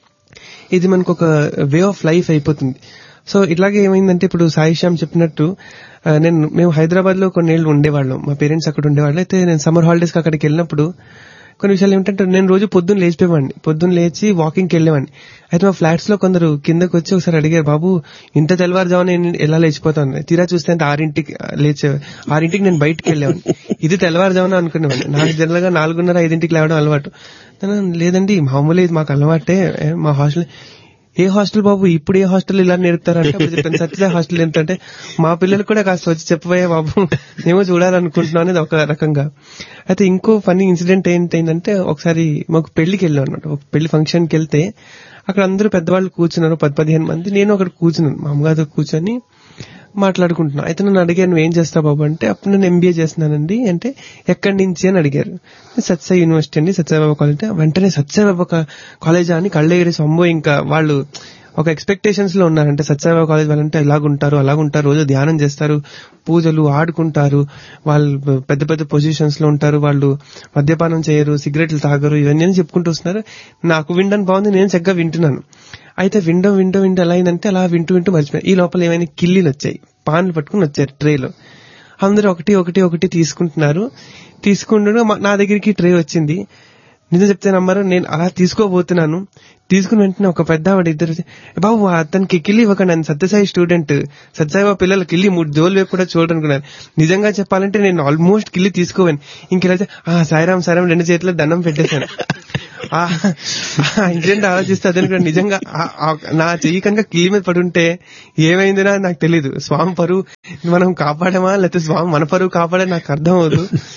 ఇది మనకు ఒక వే ఆఫ్ లైఫ్ అయిపోతుంది సో ఇట్లాగే ఏమైందంటే ఇప్పుడు సాయిశ్యామ్ చెప్పినట్టు ఆ, నేను మేము హైదరాబాద్ లో కొన్నేళ్లు ఉండేవాళ్ళం మా పేరెంట్స్ అక్కడ ఉండేవాళ్ళు అయితే నేను సమ్మర్ హాలిడేస్ కి అక్కడికి వెళ్ళినప్పుడు కొన్ని విషయాలు ఏమిటంటే నేను రోజు పొద్దున్న లేచిపోయేవాడిని పొద్దున్న లేచి వాకింగ్కి వెళ్ళేవాడిని అయితే మా ఫ్లాట్స్ లో కొందరు కిందకు వచ్చి ఒకసారి అడిగారు బాబు ఇంత తెల్లవారుజామున నేను ఎలా లేచిపోతాను తీరా చూస్తే అంటే ఆరింటికి లేచే ఆరింటికి నేను బయటికి వెళ్ళేవాడిని ఇది తెల్లవారుజామున అనుకునేవాడిని నాకు జనరల్ గా నాలుగున్నర ఐదింటికి లేవడం అలవాటు నేను, లేదండి మామూలు ఇది మాకు అలవాటే ఏ, మా హాస్టల్ ఏ హాస్టల్ బాబు ఇప్పుడు ఏ హాస్టల్ ఇలా నేర్పుతారంటే అప్పుడు చెప్పాను సత్యసాయి హాస్టల్ ఏంటంటే మా పిల్లలు కూడా కాస్త వచ్చి చెప్పబోయే బాబు ఏమో చూడాలనుకుంటున్నాం అనేది ఒక రకంగా అయితే ఇంకో ఫన్నీ ఇన్సిడెంట్ ఏంటంటే ఒకసారి మాకు పెళ్లికి వెళ్ళాం అనమాట ఒక పెళ్లి ఫంక్షన్కి వెళ్తే అక్కడ అందరూ పెద్దవాళ్ళు కూర్చున్నారు పది పదిహేను మంది నేను అక్కడ కూర్చున్నాను మా అమ్మగారితో కూర్చొని మాట్లాడుకుంటున్నా అయితే నన్ను అడిగాను నువ్వు ఏం చేస్తావు బాబు అంటే అప్పుడు నేను ఎంబీఏ చేస్తున్నానండి అంటే ఎక్కడి నుంచి అని అడిగారు సత్సాయి యూనివర్సిటీ అండి సత్యసాయిబాబా కాలేజ్ అంటే వెంటనే సత్యసాయిబాబా కాలేజ్ అని కళ్ళెగిరి సొమ్ము ఇంకా వాళ్ళు ఒక ఎక్స్పెక్టేషన్స్ లో ఉన్నారంటే సత్యసాయిబాబా కాలేజ్ వాళ్ళంటే ఇలాగుంటారు అలాగుంటారు రోజు ధ్యానం చేస్తారు పూజలు ఆడుకుంటారు వాళ్ళు పెద్ద పెద్ద పొజిషన్స్ లో ఉంటారు వాళ్ళు మద్యపానం చేయరు సిగరెట్లు తాగరు ఇవన్నీ అని చెప్పుకుంటూ వస్తున్నారు నాకు వినడానికి బాగుంది నేను చక్కగా వింటున్నాను అయితే విండో విండో విండో ఎలా అయిందంటే అలా వింటూ వింటూ మర్చిపోయాను ఈ లోపల ఏమైనా కిల్లీలు వచ్చాయి పాన్లు పట్టుకుని వచ్చారు ట్రేలో అందరూ ఒకటి ఒకటి ఒకటి తీసుకుంటున్నారు తీసుకుంటూ మా- నా దగ్గరికి ట్రే వచ్చింది నిజం చెప్తే నమ్మరు నేను అలా తీసుకోబోతున్నాను తీసుకుని వెంటనే ఒక పెద్ద ఆవిడ ఇద్దరు వచ్చి, బాబు అతనికి కిల్లి ఇవ్వకండి ఆయన సత్యసాయి స్టూడెంట్ సత్యసాయి పిల్లలు కిల్లి మూడు జోలు వైపు కూడా చూడనుకున్నారు నిజంగా చెప్పాలంటే నేను ఆల్మోస్ట్ కిల్లి తీసుకోవాను ఇంకెలా చే- ఆ సాయిరామ్ సాయిరామ్ రెండు చేతిలో దండం పెట్టేశాను ఆ ఇన్సిడెంట్ ఆలోచిస్తే అదే కూడా నిజంగా ఆ- ఆ నా చెయ్యి కనుక కిల్లి మీద పడి ఉంటే ఏమైందో నాకు తెలియదు స్వామి పరువు మనం కాపాడమా లేకపోతే స్వామి మన పరువు కాపాడే నాకు అర్థం అవదు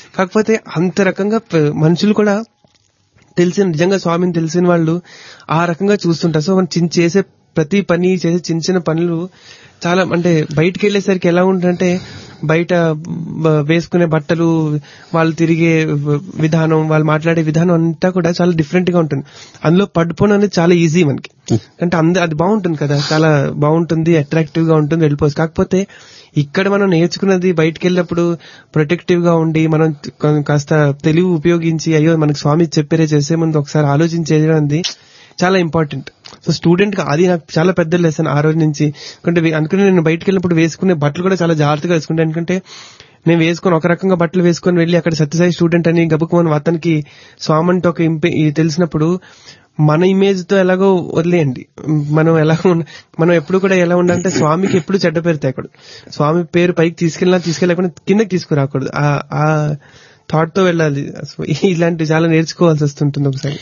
కాకపోతే అంత రకంగా ప- మనుషులు కూడా తెలిసిన నిజంగా స్వామిని తెలిసిన వాళ్ళు ఆ రకంగా చూస్తుంటారు సో మనం చిన్న చేసే ప్రతి పని చేసే చిన్న చిన్న పనులు చాలా అంటే బయటికి వెళ్ళేసరికి ఎలా ఉంటుందంటే బయట బ- వేసుకునే బట్టలు వాళ్ళు తిరిగే వ- విధానం వాళ్ళు మాట్లాడే విధానం అంతా కూడా చాలా డిఫరెంట్ గా ఉంటుంది అందులో పడిపోవడం అనేది చాలా ఈజీ మనకి అంటే అంద అది బాగుంటుంది కదా చాలా బాగుంటుంది అట్రాక్టివ్ గా ఉంటుంది వెళ్ళిపోవచ్చు కాకపోతే ఇక్కడ మనం నేర్చుకున్నది బయటికి వెళ్ళినప్పుడు ప్రొటెక్టివ్ గా ఉండి మనం క- కాస్త తెలివి ఉపయోగించి అయ్యో మనకు స్వామి చెప్పారే చేసే ముందు ఒకసారి ఆలోచించేది అనేది చాలా ఇంపార్టెంట్ సో స్టూడెంట్ కి అది నాకు చాలా పెద్ద లెసన్ ఆ రోజు నుంచి అంటే అనుకుని నేను బయటకు వెళ్ళినప్పుడు వేసుకునే బట్టలు కూడా చాలా జాగ్రత్తగా వేసుకుంటాను ఎందుకంటే నేను వేసుకొని ఒక రకంగా బట్టలు వేసుకొని వెళ్ళి అక్కడ సత్యసాయి స్టూడెంట్ అని గబుకుమని అతనికి స్వామి అంటే ఒక ఇంపే ఇది తెలిసినప్పుడు మన ఇమేజ్ తో ఎలాగో వదిలేయండి మనం ఎలా ఉన్న- మనం ఎప్పుడు కూడా ఎలా ఉండాలంటే స్వామికి ఎప్పుడు చెడ్డ పేరు తేకూడదు స్వామి పేరు పైకి తీసుకెళ్ళినా తీసుకెళ్ళకుండా కిందకి తీసుకురాకూడదు ఆ ఆ థాట్ తో వెళ్ళాలి సో ఇలాంటి చాలా నేర్చుకోవాల్సి వస్తుంటుంది ఒకసారి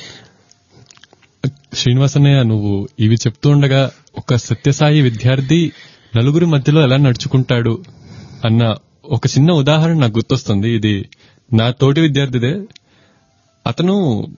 శ్రీనివాస్ అన్నయ్య నువ్వు ఇవి చెప్తూ ఉండగా ఒక సత్యసాయి విద్యార్థి నలుగురి మధ్యలో ఎలా నడుచుకుంటాడు అన్న ఒక చిన్న ఉదాహరణ నాకు గుర్తొస్తుంది ఇది నా తోటి విద్యార్థిదే అతను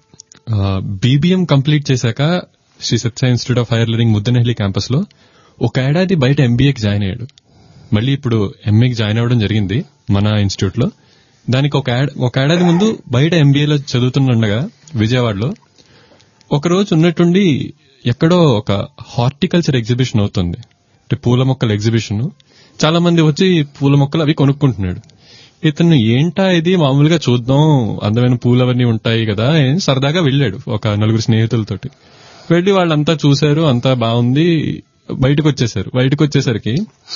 బీబీఎం కంప్లీట్ చేశాక Shri Sathya institute of higher learning Muddenahalli campus లో ఒక ఏడాది బయట ఎంబీఏకి జాయిన్ అయ్యాడు మళ్ళీ ఇప్పుడు ఎంఏకి జాయిన్ అవ్వడం జరిగింది మన ఇన్స్టిట్యూట్ లో దానికి ఒక ఏడ- ఒక ఏడాది ముందు బయట ఎంబీఏలో చదువుతుండగా విజయవాడలో ఒక రోజు ఉన్నట్టుండి ఎక్కడో ఒక హార్టికల్చర్ ఎగ్జిబిషన్ అవుతుంది అంటే పూల మొక్కల ఎగ్జిబిషన్ చాలా మంది వచ్చి పూల మొక్కలు అవి కొనుక్కుంటున్నాడు ఇతను ఏంటా ఇది మామూలుగా చూద్దాం అందమైన పూలు అవన్నీ ఉంటాయి కదా అని సరదాగా వెళ్ళాడు ఒక నలుగురు స్నేహితులతోటి వెళ్ళి వాళ్ళంతా చూశారు అంతా బాగుంది బయటకు వచ్చేసారు బయటకు వచ్చేసరికి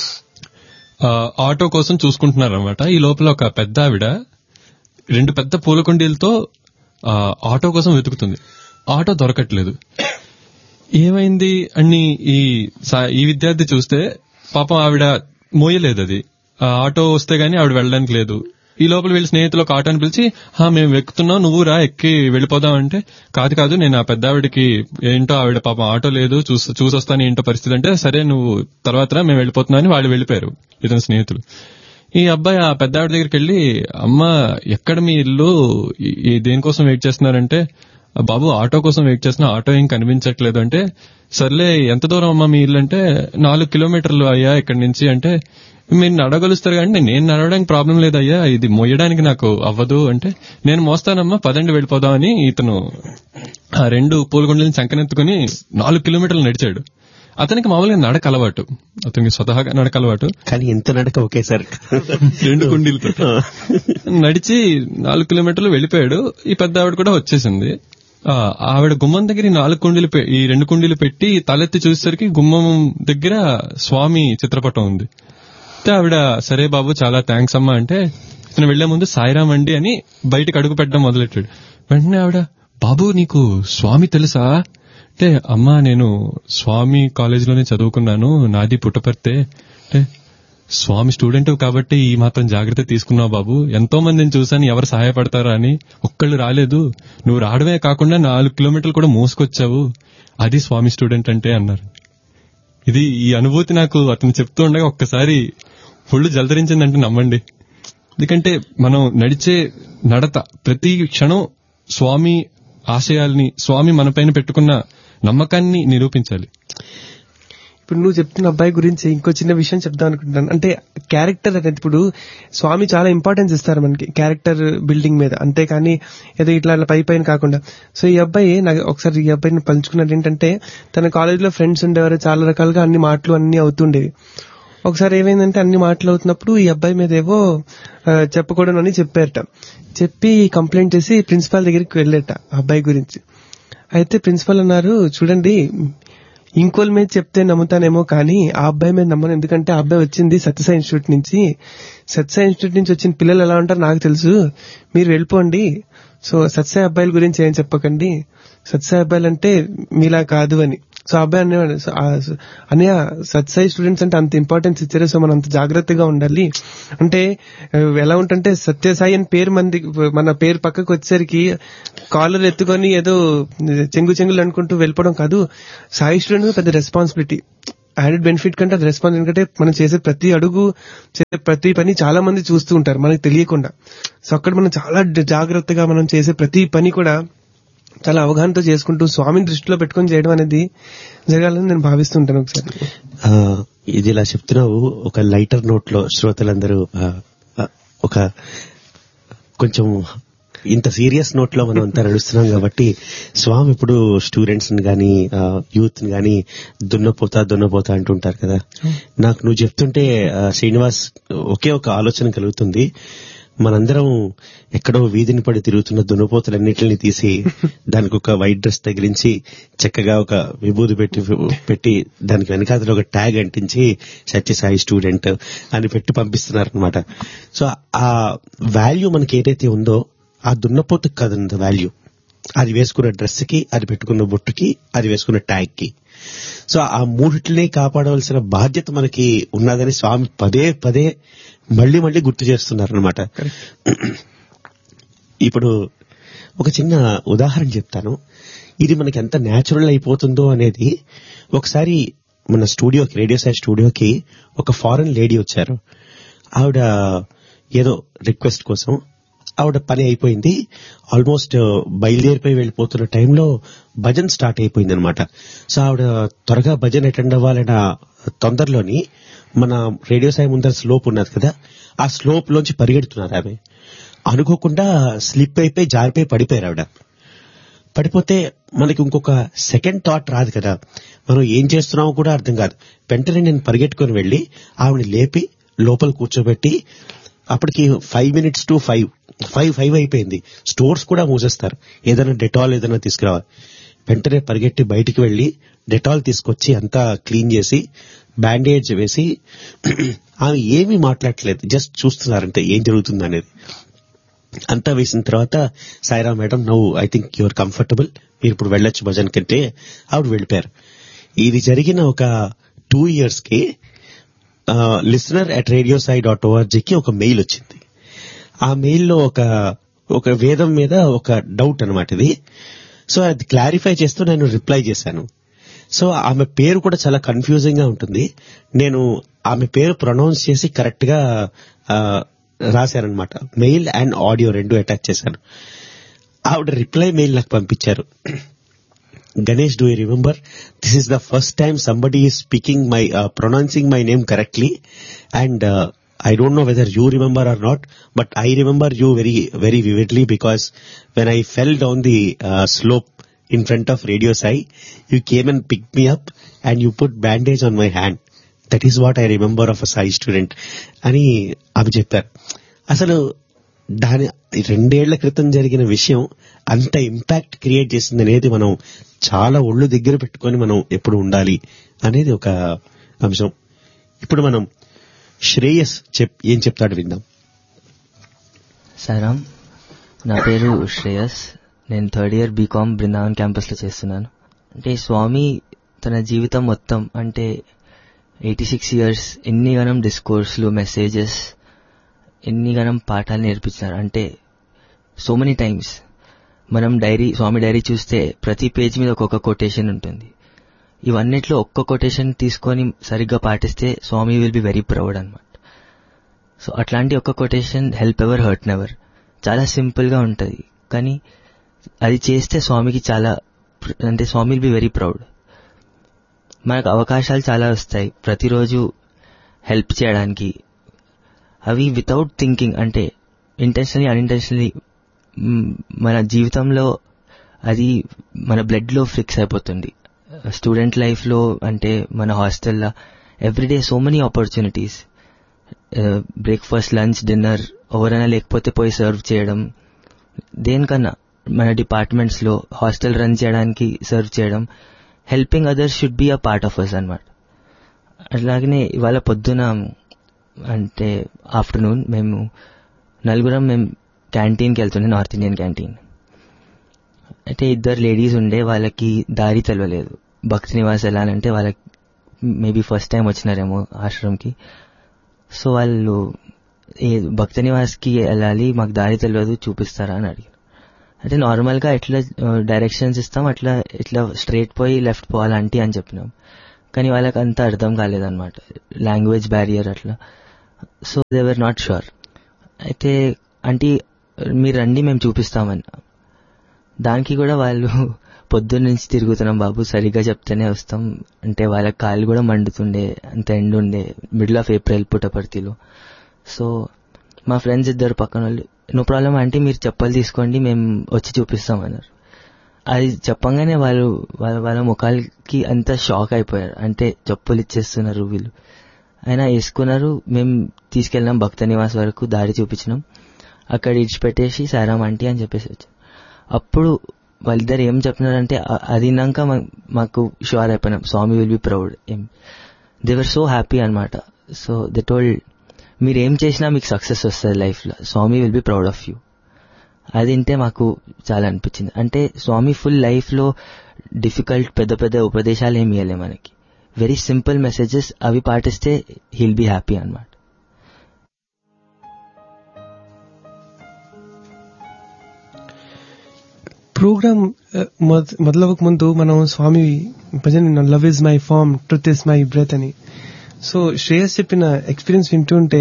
ఆ, ఆటో కోసం చూసుకుంటున్నారు అనమాట ఈ లోపల ఒక పెద్ద ఆవిడ రెండు పెద్ద పూల కుండీలతో ఆ, ఆటో కోసం వెతుకుతుంది ఆటో దొరకట్లేదు ఏమైంది అని ఈ సా- ఈ విద్యార్థి చూస్తే పాపం ఆవిడ మోయలేదు అది ఆ ఆటో వస్తే గానీ ఆవిడ వెళ్ళడానికి లేదు ఈ లోపల వీళ్ళ స్నేహితులు ఒక ఆటోని పిలిచి హా మేము ఎక్కుతున్నాం నువ్వు రా ఎక్కి వెళ్ళిపోదాం అంటే కాదు కాదు నేను ఆ పెద్ద ఆవిడకి ఏంటో ఆవిడ పాపం ఆటో లేదు చూసి చూసొస్తాను ఏంటో పరిస్థితి అంటే సరే నువ్వు తర్వాత రా మేము వెళ్ళిపోతున్నా అని వాళ్ళు వెళ్ళిపోయారు ఇతని స్నేహితులు ఈ అబ్బాయి ఆ పెద్ద ఆవిడ దగ్గరికి వెళ్ళి అమ్మ ఎక్కడ మీ ఇల్లు ఈ- ఈ దేనికోసం వెయిట్ చేస్తున్నారంటే "ఆ, బాబు ఆటో కోసం వెయిట్ చేస్తున్నా ఆటో ఏం కనిపించట్లేదు అంటే సర్లే ఎంత దూరం అమ్మా మీ ఇల్లు అంటే నాలుగు కిలోమీటర్లు అయ్యా ఇక్కడి నుంచి అంటే మీరు నడగలుస్తారు కానీ నేను నడవడానికి ప్రాబ్లం లేదయ్యా ఇది మోయడానికి నాకు అవ్వదు అంటే నేను మోస్తానమ్మా పదండి వెళ్ళిపోదాం అని ఇతను ఆ రెండు పూలగుండలను చంకనెత్తుకుని నాలుగు కిలోమీటర్లు నడిచాడు అతనికి మామూలుగా నడక అలవాటు అతనికి స్వతహాగా నడక అలవాటు కానీ ఎంత నడక ఒకేసారి రెండు కుండీలతో నడిచి నాలుగు కిలోమీటర్లు వెళ్ళిపోయాడు ఈ పెద్ద ఆవిడ కూడా వచ్చేసింది ఆ, ఆవిడ గుమ్మం దగ్గర ఈ నాలుగు కుండీలు పె- ఈ రెండు కుండీలు పెట్టి తలెత్తి చూసేసరికి గుమ్మం దగ్గర స్వామి చిత్రపటం ఉంది అయితే ఆవిడ సరే బాబు చాలా థ్యాంక్స్ అమ్మా అంటే ఇతను వెళ్లే ముందు సాయిరామ్ అండి అని బయటకు అడుగు పెట్టడం మొదలెట్టాడు వెంటనే ఆవిడ బాబు నీకు స్వామి తెలుసా అంటే అమ్మా నేను స్వామి కాలేజీలోనే చదువుకున్నాను నాది పుట్టపర్తే అంటే స్వామి స్టూడెంట్ కాబట్టి ఈ మాత్రం జాగ్రత్త తీసుకున్నావు బాబు ఎంతో మందిని చూశాను ఎవరు సహాయపడతారా అని ఒక్కళ్ళు రాలేదు నువ్వు రావడమే కాకుండా నాలుగు కిలోమీటర్లు కూడా మోసుకొచ్చావు అది స్వామి స్టూడెంట్ అంటే అన్నారు ఇది ఈ అనుభూతి నాకు అతను చెప్తూ ఉండగా ఒక్కసారి ఒళ్ళు జలధరించిందంటే నమ్మండి ఎందుకంటే మనం నడిచే నడత ప్రతి క్షణం స్వామి ఆశయాల్ని స్వామి మనపైన పెట్టుకున్న నమ్మకాన్ని నిరూపించాలి ఇప్పుడు నువ్వు చెప్తున్న అబ్బాయి గురించి ఇంకో చిన్న విషయం చెప్దాం అనుకుంటున్నాను అంటే క్యారెక్టర్ అనేది ఇప్పుడు స్వామి చాలా ఇంపార్టెన్స్ ఇస్తారు మనకి క్యారెక్టర్ బిల్డింగ్ మీద అంతేకాని ఏదో ఇట్లా అట్లా పై పైన కాకుండా సో ఈ అబ్బాయి నాకు ఒకసారి ఈ అబ్బాయిని పంచుకున్నది ఏంటంటే తన కాలేజీలో ఫ్రెండ్స్ ఉండేవారు చాలా రకాలుగా అన్ని మాటలు అన్ని అవుతుండేవి ఒకసారి ఏమైందంటే అన్ని మాటలు అవుతున్నప్పుడు ఈ అబ్బాయి మీద ఏవో ఆ, చెప్పకూడదు అని చెప్పారట చెప్పి కంప్లైంట్ చేసి ప్రిన్సిపాల్ దగ్గరికి వెళ్ళేట ఆ అబ్బాయి గురించి అయితే ప్రిన్సిపల్ అన్నారు చూడండి ఇంకోళ్ళ మీద చెప్తే నమ్ముతానేమో కానీ ఆ అబ్బాయి మీద నమ్మను ఎందుకంటే ఆ అబ్బాయి వచ్చింది సత్యసాయి ఇన్స్టిట్యూట్ నుంచి సత్యసాయి ఇన్స్టిట్యూట్ నుంచి వచ్చిన పిల్లలు ఎలా ఉంటారో నాకు తెలుసు మీరు వెళ్ళిపోండి సో సత్యసాయి అబ్బాయిల గురించి ఏం చెప్పకండి సత్యసాయి అబ్బాయిలు అంటే మీలా కాదు అని సో ఆ అబ్బాయి అనేవాడు సో ఆ- సో అన్నయ్య సత్యసాయి స్టూడెంట్స్ అంటే అంత ఇంపార్టెన్స్ ఇచ్చారు సో మనం అంత జాగ్రత్తగా ఉండాలి అంటే ఆ, ఎలా ఉంటుంటే సత్యసాయి అని పేరు మంది మన పేరు పక్కకు వచ్చేసరికి కాలర్ ఎత్తుకొని ఏదో చెంగు చెంగులు అనుకుంటూ వెళ్ళిపోవడం కాదు సాయి స్టూడెంట్ పెద్ద రెస్పాన్సిబిలిటీ యాడెడ్ బెనిఫిట్ కంటే అది రెస్పాన్స్ ఎందుకంటే మనం చేసే ప్రతి అడుగు చేసే ప్రతి పని చాలా మంది చూస్తూ ఉంటారు మనకి తెలియకుండా సో అక్కడ మనం చాలా డ- జాగ్రత్తగా మనం చేసే ప్రతి పని కూడా చాలా అవగాహనతో చేసుకుంటూ స్వామిని దృష్టిలో పెట్టుకొని చేయడం అనేది జరగాలని నేను భావిస్తుంటాను ఒకసారి ఆ, ఇది ఇలా చెప్తున్నావు ఒక లైటర్ నోట్ లో శ్రోతలందరూ ఆ, ఆ, ఒక కొంచెం ఇంత సీరియస్ నోట్ లో మనం అంతా నడుస్తున్నాం కాబట్టి స్వామి ఇప్పుడు స్టూడెంట్స్ ని గాని యూత్ ని గాని దున్నపోతా దున్నపోతా అంటుంటారు కదా నాకు నువ్వు చెప్తుంటే ఆ, శ్రీనివాస్ ఒకే ఒక ఆలోచన కలుగుతుంది మనందరం ఎక్కడో వీధిని పడి తిరుగుతున్న దున్నపోతులన్నిటిని తీసి దానికి ఒక వైట్ డ్రెస్ తగిలించి చక్కగా ఒక విభూది పెట్టి పెట్టి దానికి వెనకాతలో ఒక ట్యాగ్ అంటించి సత్యసాయి స్టూడెంట్ అని పెట్టి పంపిస్తున్నారు అనమాట సో ఆ వాల్యూ మనకి ఏదైతే ఉందో ఆ దున్నపోతుకు కాదంత వాల్యూ అది వేసుకున్న డ్రెస్ కి అది పెట్టుకున్న బొట్టుకి అది వేసుకున్న ట్యాగ్ కి సో ఆ మూడిటిని కాపాడవలసిన బాధ్యత మనకి ఉన్నదని స్వామి పదే పదే మళ్ళీ మళ్ళీ గుర్తు చేస్తున్నారు అనమాట ఇప్పుడు ఒక చిన్న ఉదాహరణ చెప్తాను ఇది మనకి ఎంత న్యాచురల్ అయిపోతుందో అనేది ఒకసారి మన స్టూడియోకి రేడియో సైడ్ స్టూడియోకి ఒక ఫారెన్ లేడీ వచ్చారు ఆవిడ ఏదో రిక్వెస్ట్ కోసం ఆవిడ పని అయిపోయింది ఆల్మోస్ట్ బయలుదేరిపోయి వెళ్ళిపోతున్న టైంలో భజన్ స్టార్ట్ అయిపోయింది అనమాట సో ఆవిడ త్వరగా భజన్ అటెండ్ అవ్వాలన్న తొందరలోని మన రేడియో సాయి ముందర స్లోప్ ఉన్నది కదా ఆ స్లోప్ లోంచి పరిగెడుతున్నారు ఆమె అనుకోకుండా స్లిప్ అయిపోయి జారిపోయి పడిపోయారు ఆవిడ పడిపోతే మనకి ఇంకొక సెకండ్ థాట్ రాదు కదా మనం ఏం చేస్తున్నామో కూడా అర్థం కాదు వెంటనే నేను పరిగెట్టుకుని వెళ్ళి ఆవిడ లేపి లోపల కూర్చోబెట్టి అప్పటికి five minutes to five five five అయిపోయింది స్టోర్స్ కూడా మూసేస్తారు ఏదైనా డెటాల్ ఏదైనా తీసుకురావాలి వెంటనే పరిగెట్టి బయటికి వెళ్ళి డెటాల్ తీసుకొచ్చి అంతా క్లీన్ చేసి బ్యాండేజ్ వేసి ఆమె ఏమీ మాట్లాడట్లేదు జస్ట్ చూస్తున్నారంటే ఏం జరుగుతుంది అనేది అంతా వేసిన తర్వాత సాయిరా మేడం నవ్వు ఐ థింక్ యువర్ కంఫర్టబుల్ మీరు ఇప్పుడు వెళ్ళొచ్చు భజన్ కంటే ఆవిడ వెళ్ళిపోయారు ఇది జరిగిన ఒక టూ ఇయర్స్ కి listener at radio Sai dot ఓఆర్జీకి ఒక మెయిల్ వచ్చింది ఆ మెయిల్లో ఒక ఒక వేదం మీద ఒక డౌట్ అనమాట ఇది సో అది క్లారిఫై చేస్తూ నేను రిప్లై చేశాను సో ఆమె పేరు కూడా చాలా కన్ఫ్యూజింగ్ గా ఉంటుంది నేను ఆమె పేరు ప్రొనౌన్స్ చేసి కరెక్ట్ గా రాశానమాట మెయిల్ అండ్ ఆడియో రెండు అటాచ్ చేశాను ఆవిడ రిప్లై మెయిల్ నాకు పంపించారు Ganesh do you remember this is the first time somebody is speaking my pronouncing my name correctly and I don't know whether you remember or not, but I remember you very, very vividly because when I fell down the uh, slope in front of Radio Sai, you came and picked me up and you put bandage on my hand. That is what I remember of a Sai student. అని ఆమె చెప్పారు అసలు దాని రెండేళ్ల క్రితం జరిగిన విషయం అంత ఇంపాక్ట్ క్రియేట్ చేసింది అనేది మనం చాలా ఒళ్ళు దగ్గర పెట్టుకొని మనం ఎప్పుడు ఉండాలి అనేది ఒక అంశం ఇప్పుడు మనం శ్రేయస్ చెప్ ఏం చెప్తాడు విందాం సారామ్ నా పేరు శ్రేయస్ నేను థర్డ్ ఇయర్ బీకామ్ బృందావన్ క్యాంపస్లో చేస్తున్నాను అంటే స్వామి తన జీవితం మొత్తం అంటే ఎయిటీ సిక్స్ ఇయర్స్ ఎన్ని గనం డిస్కోర్స్లు మెసేజెస్ ఎన్ని గనం పాఠాలు నేర్పించినారు అంటే సో మెనీ టైమ్స్ మనం డైరీ స్వామి డైరీ చూస్తే ప్రతి పేజ్ మీద ఒక్కొక్క కొటేషన్ ఉంటుంది ఇవన్నిట్లో ఒక్క కొటేషన్ తీసుకొని సరిగ్గా పాటిస్తే Swami will be very proud అనమాట సో అట్లాంటి ఒక్క quotation help ever hurt never చాలా సింపుల్ గా ఉంటది కానీ అది చేస్తే స్వామికి చాలా అంటే Swami will be very proud మనకు అవకాశాలు చాలా వస్తాయి ప్రతిరోజు హెల్ప్ చేయడానికి అవి వితౌట్ థింకింగ్ అంటే ఇంటెన్షనలీ అన్ఇంటెన్షనలీ మన జీవితంలో అది మన బ్లడ్ లో ఫిక్స్ అయిపోతుంది స్టూడెంట్ లైఫ్ లో అంటే మన హాస్టల్లో everyday so many opportunities breakfast lunch dinner ఎవరైనా లేకపోతే పోయి సర్వ్ చేయడం దేనికన్నా మన డిపార్ట్మెంట్స్ లో హాస్టల్ రన్ చేయడానికి సర్వ్ చేయడం helping others should be a part of us అనమాట అట్లాగనే ఇవాళ పొద్దున అంటే ఆఫ్టర్నూన్ మేము నలుగురం మేము క్యాంటీన్కి వెళ్తుండే నార్త్ ఇండియన్ క్యాంటీన్ అయితే ఇద్దరు లేడీస్ ఉండే వాళ్ళకి దారి తెలియలేదు భక్తి నివాస్ వెళ్ళాలంటే వాళ్ళకి మేబీ ఫస్ట్ టైం వచ్చినారేమో ఆశ్రమంకి సో వాళ్ళు ఏ భక్త నివాస్కి వెళ్ళాలి మాకు దారి తెలియదు చూపిస్తారా అని అడిగారు అంటే నార్మల్గా ఎట్లా డైరెక్షన్స్ ఇస్తాం అట్లా ఇట్లా స్ట్రైట్ పోయి లెఫ్ట్ పోవాలంటే అని చెప్పినాం కానీ వాళ్ళకి అంత అర్థం కాలేదన్నమాట లాంగ్వేజ్ బ్యారియర్ అట్లా so they were not sure అయితే అంటే మీరు రండి మేము చూపిస్తామని దానికి కూడా వాళ్ళు పొద్దున్న నుంచి తిరుగుతున్నాం బాబు సరిగ్గా చెప్తేనే వస్తాం అంటే వాళ్ళ కాళ్ళు కూడా మండుతుండే అంత ఎండ్ ఉండే మిడిల్ ఆఫ్ ఏప్రిల్ పుట్టపర్తిలో సో మా ఫ్రెండ్స్ ఇద్దరు పక్కన వాళ్ళు నో ప్రాబ్లం అంటే మీరు చెప్పలు తీసుకోండి మేము వచ్చి చూపిస్తాం అన్నారు అది చెప్పంగానే వాళ్ళు వాళ్ళ వాళ్ళ ముఖాలకి అంత షాక్ అయిపోయారు అంటే చెప్పులు ఇచ్చేస్తున్నారు వీళ్ళు అయినా వేసుకున్నారు మేము తీసుకెళ్ళినాం భక్త నివాస్ వరకు దారి చూపించినాం అక్కడ ఇడిచిపెట్టేసి సారాం ఆంటీ అని చెప్పేసి వచ్చాం అప్పుడు వాళ్ళిద్దరు ఏం చెప్పినారంటే అ- అది విన్నాక మా- మాకు షూర్ అయిపోయినాం స్వామి విల్ బి ప్రౌడ్ ఏం దేవర్ సో హ్యాపీ అనమాట సో దే టోల్డ్ మీరు ఏం చేసినా మీకు సక్సెస్ వస్తుంది లైఫ్లో Swami will be proud of you అది వింటే మాకు చాలా అనిపించింది అంటే స్వామి ఫుల్ లైఫ్లో డిఫికల్ట్ పెద్ద పెద్ద ఉపదేశాలు ఏమి ఇవ్వలే మనకి వెరీ సింపుల్ మెసేజెస్ అవి పాటిస్తే హీల్ బి హ్యాపీ అన్నమాట ప్రోగ్రామ్ మొదలవక ముందు మనం Swami bhajan love is my form truth is my breath అని సో శ్రేయస్ చెప్పిన ఎక్స్పీరియన్స్ వింటుంటే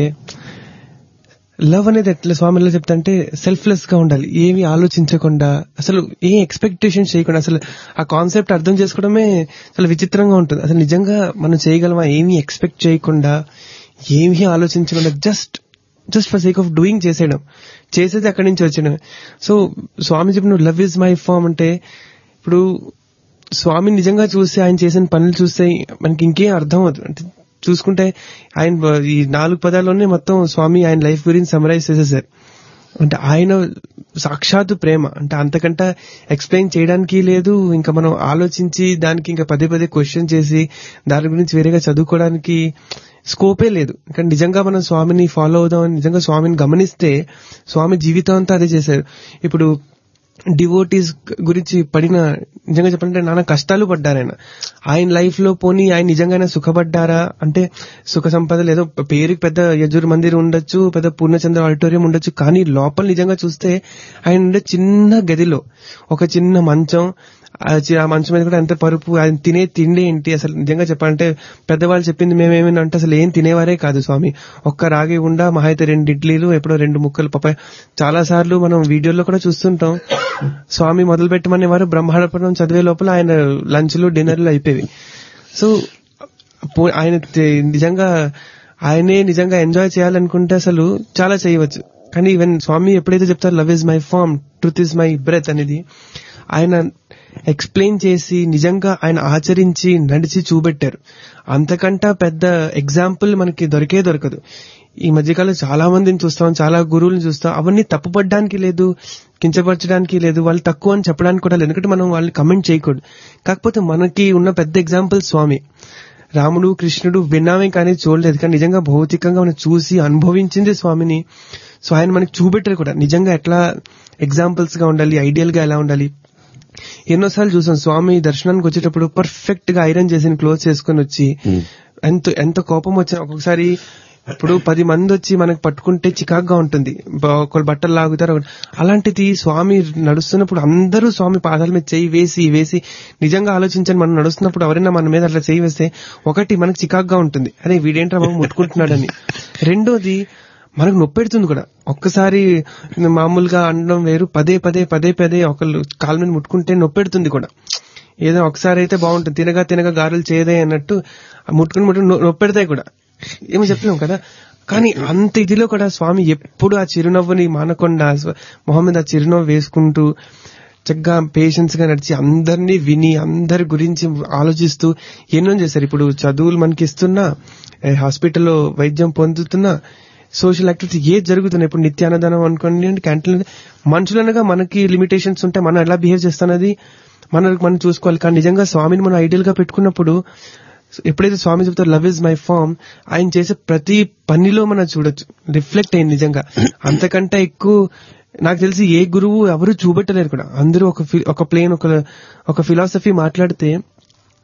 లవ్ అనేది ఎట్లా స్వామి ఎలా చెప్తాంటే సెల్ఫ్లెస్ గా ఉండాలి ఏమి ఆలోచించకుండా అసలు ఏం ఎక్స్పెక్టేషన్ చేయకుండా అసలు ఆ కాన్సెప్ట్ అర్థం చేసుకోవడమే చాలా విచిత్రంగా ఉంటుంది అసలు నిజంగా మనం చేయగలమా ఏమీ ఎక్స్పెక్ట్ చేయకుండా ఏమీ ఆలోచించకుండా just just for sake of doing చేసేయడం చేసేది అక్కడి నుంచి వచ్చేయడం సో స్వామి చెప్పిన లవ్ ఇస్ మై ఫామ్ అంటే ఇప్పుడు స్వామి నిజంగా చూస్తే ఆయన చేసిన పనులు చూస్తే మనకి ఇంకేం అర్థం అవుతుంది అంటే చూసుకుంటే ఆయన ఈ నాలుగు పదాల్లోనే మొత్తం స్వామి ఆయన లైఫ్ గురించి సమరైజ్ చేసేసారు అంటే ఆయన సాక్షాత్తు ప్రేమ అంటే అంతకంటే ఎక్స్ప్లెయిన్ చేయడానికి లేదు ఇంకా మనం ఆలోచించి దానికి ఇంకా పదే పదే క్వశ్చన్ చేసి దాని గురించి వేరేగా చదువుకోవడానికి స్కోపే లేదు ఇంకా నిజంగా మనం స్వామిని ఫాలో అవుదామని నిజంగా స్వామిని గమనిస్తే స్వామి జీవితం అంతా అదే చేశారు ఇప్పుడు డివోటీస్ గురించి పడిన నిజంగా చెప్పాలంటే నాన్న కష్టాలు పడ్డారు ఆయన ఆయన లైఫ్ లో పోనీ ఆయన నిజంగానే సుఖపడ్డారా అంటే సుఖ సంపదలు ఏదో పేరుకి పెద్ద యజుర్ మందిర్ ఉండొచ్చు పెద్ద పూర్ణచంద్ర ఆడిటోరియం ఉండొచ్చు కానీ లోపల నిజంగా చూస్తే ఆయన ఉండే చిన్న గదిలో ఒక చిన్న మంచం ఆ చి- ఆ మంచం మీద కూడా ఎంత పరుపు ఆయన తినే తిండి ఏంటి అసలు నిజంగా చెప్పాలంటే పెద్దవాళ్ళు చెప్పింది మేమేమైనా అంటే అసలు ఏం తినేవారే కాదు స్వామి ఒక్క రాగి ఉండా మహా అయితే రెండు ఇడ్లీలు ఎప్పుడో రెండు ముక్కలు పప్ప చాలా సార్లు మనం వీడియోలో కూడా చూస్తుంటాం స్వామి మొదలు పెట్టమనేవారు బ్రహ్మాండపురం చదివే లోపల ఆయన లంచ్లు డిన్నర్లు అయిపోయేవి సో పో- ఆయన తే- నిజంగా ఆయనే నిజంగా ఎంజాయ్ చేయాలనుకుంటే అసలు చాలా చేయవచ్చు కానీ ఈవెన్ స్వామి ఎప్పుడైతే చెప్తారు love is my form truth is my breath అనేది ఆయన ఎక్స్ప్లెయిన్ చేసి నిజంగా ఆయన ఆచరించి నడిచి చూపెట్టారు అంతకంటా పెద్ద ఎగ్జాంపుల్ మనకి దొరికే దొరకదు ఈ మధ్యకాలం చాలా మందిని చూస్తాం చాలా గురువులను చూస్తాం అవన్నీ తప్పుపడడానికి లేదు కించపరచడానికి లేదు వాళ్ళు తక్కువ అని చెప్పడానికి కూడా లేదు ఎందుకంటే మనం వాళ్ళని కమెంట్ చేయకూడదు కాకపోతే మనకి ఉన్న పెద్ద ఎగ్జాంపుల్ స్వామి రాముడు కృష్ణుడు విన్నామే కానీ చూడలేదు కానీ నిజంగా భౌతికంగా మనం చూసి అనుభవించింది స్వామిని సో ఆయన మనకి చూపెట్టారు కూడా నిజంగా ఎట్లా ఎగ్జాంపుల్స్ గా ఉండాలి ఐడియల్ గా ఎలా ఉండాలి ఎన్నోసార్లు చూసాం స్వామి దర్శనానికి వచ్చేటప్పుడు పర్ఫెక్ట్ గా ఐరన్ చేసిన క్లోత్స్ వేసుకొని వచ్చి ఎంత ఎంత కోపం వచ్చినా ఒక్కొక్కసారి ఇప్పుడు పది మంది వచ్చి మనకు పట్టుకుంటే చికాగ్గా ఉంటుంది బ- ఒకళ్ళు బట్టలు లాగుతారు ఒకళ్ళు- అలాంటిది స్వామి నడుస్తున్నప్పుడు అందరూ స్వామి పాదాల మీద చేయి వేసి వేసి నిజంగా ఆలోచించండి మనం నడుస్తున్నప్పుడు ఎవరైనా మన మీద అట్లా చేయి వేస్తే ఒకటి మనకు చికాగ్గా ఉంటుంది అరే వీడేంట్రా బాబు ముట్టుకుంటున్నాడని రెండోది మనకు నొప్పెడుతుంది కూడా ఒక్కసారి మామూలుగా అనడం వేరు పదే పదే పదే పదే ఒకళ్ళు కాళ్ళ మీద ముట్టుకుంటే నొప్పెడుతుంది కూడా ఏదో ఒకసారి అయితే బాగుంటుంది తినగా తినగా గారెలు చేయదే అన్నట్టు ఆ ముట్టుకుని ముట్టుకుని నొ- నొప్పెడతాయి కూడా ఏమో చెప్పలేం కదా కానీ అంత ఇదిలో కూడా స్వామి ఎప్పుడు ఆ చిరునవ్వుని మానకుండా స్వ- మొహం మీద ఆ చిరునవ్వు వేసుకుంటూ చక్కగా పేషెన్స్ గా నడిచి అందరినీ విని అందరి గురించి ఆలోచిస్తూ ఎన్నో చేశారు ఇప్పుడు చదువులు మనకి ఇస్తున్నా ఏ హాస్పిటల్లో వైద్యం పొందుతున్నా సోషల్ యాక్టివిటీ ఏది జరుగుతున్నాయి ఇప్పుడు నిత్యాన్నదానం అనుకోండి క్యాంటీన్ మనుషులనగా మనకి లిమిటేషన్స్ ఉంటాయి మనం ఎలా బిహేవ్ చేస్తున్నది మనకు మనం చూసుకోవాలి కానీ నిజంగా స్వామిని మనం ఐడియల్ గా పెట్టుకున్నప్పుడు ఎప్పుడైతే స్వామి చెప్తారు లవ్ ఇస్ మై ఫామ్ ఆయన చేసే ప్రతి పనిలో మనం చూడొచ్చు రిఫ్లెక్ట్ అయింది నిజంగా అంతకంటే ఎక్కువ నాకు తెలిసి ఏ గురువు ఎవరు చూపెట్టలేరు కూడా అందరూ ఒక ఫి- ఒక ప్లేన్ ఒక ఒక ఫిలాసఫీ మాట్లాడితే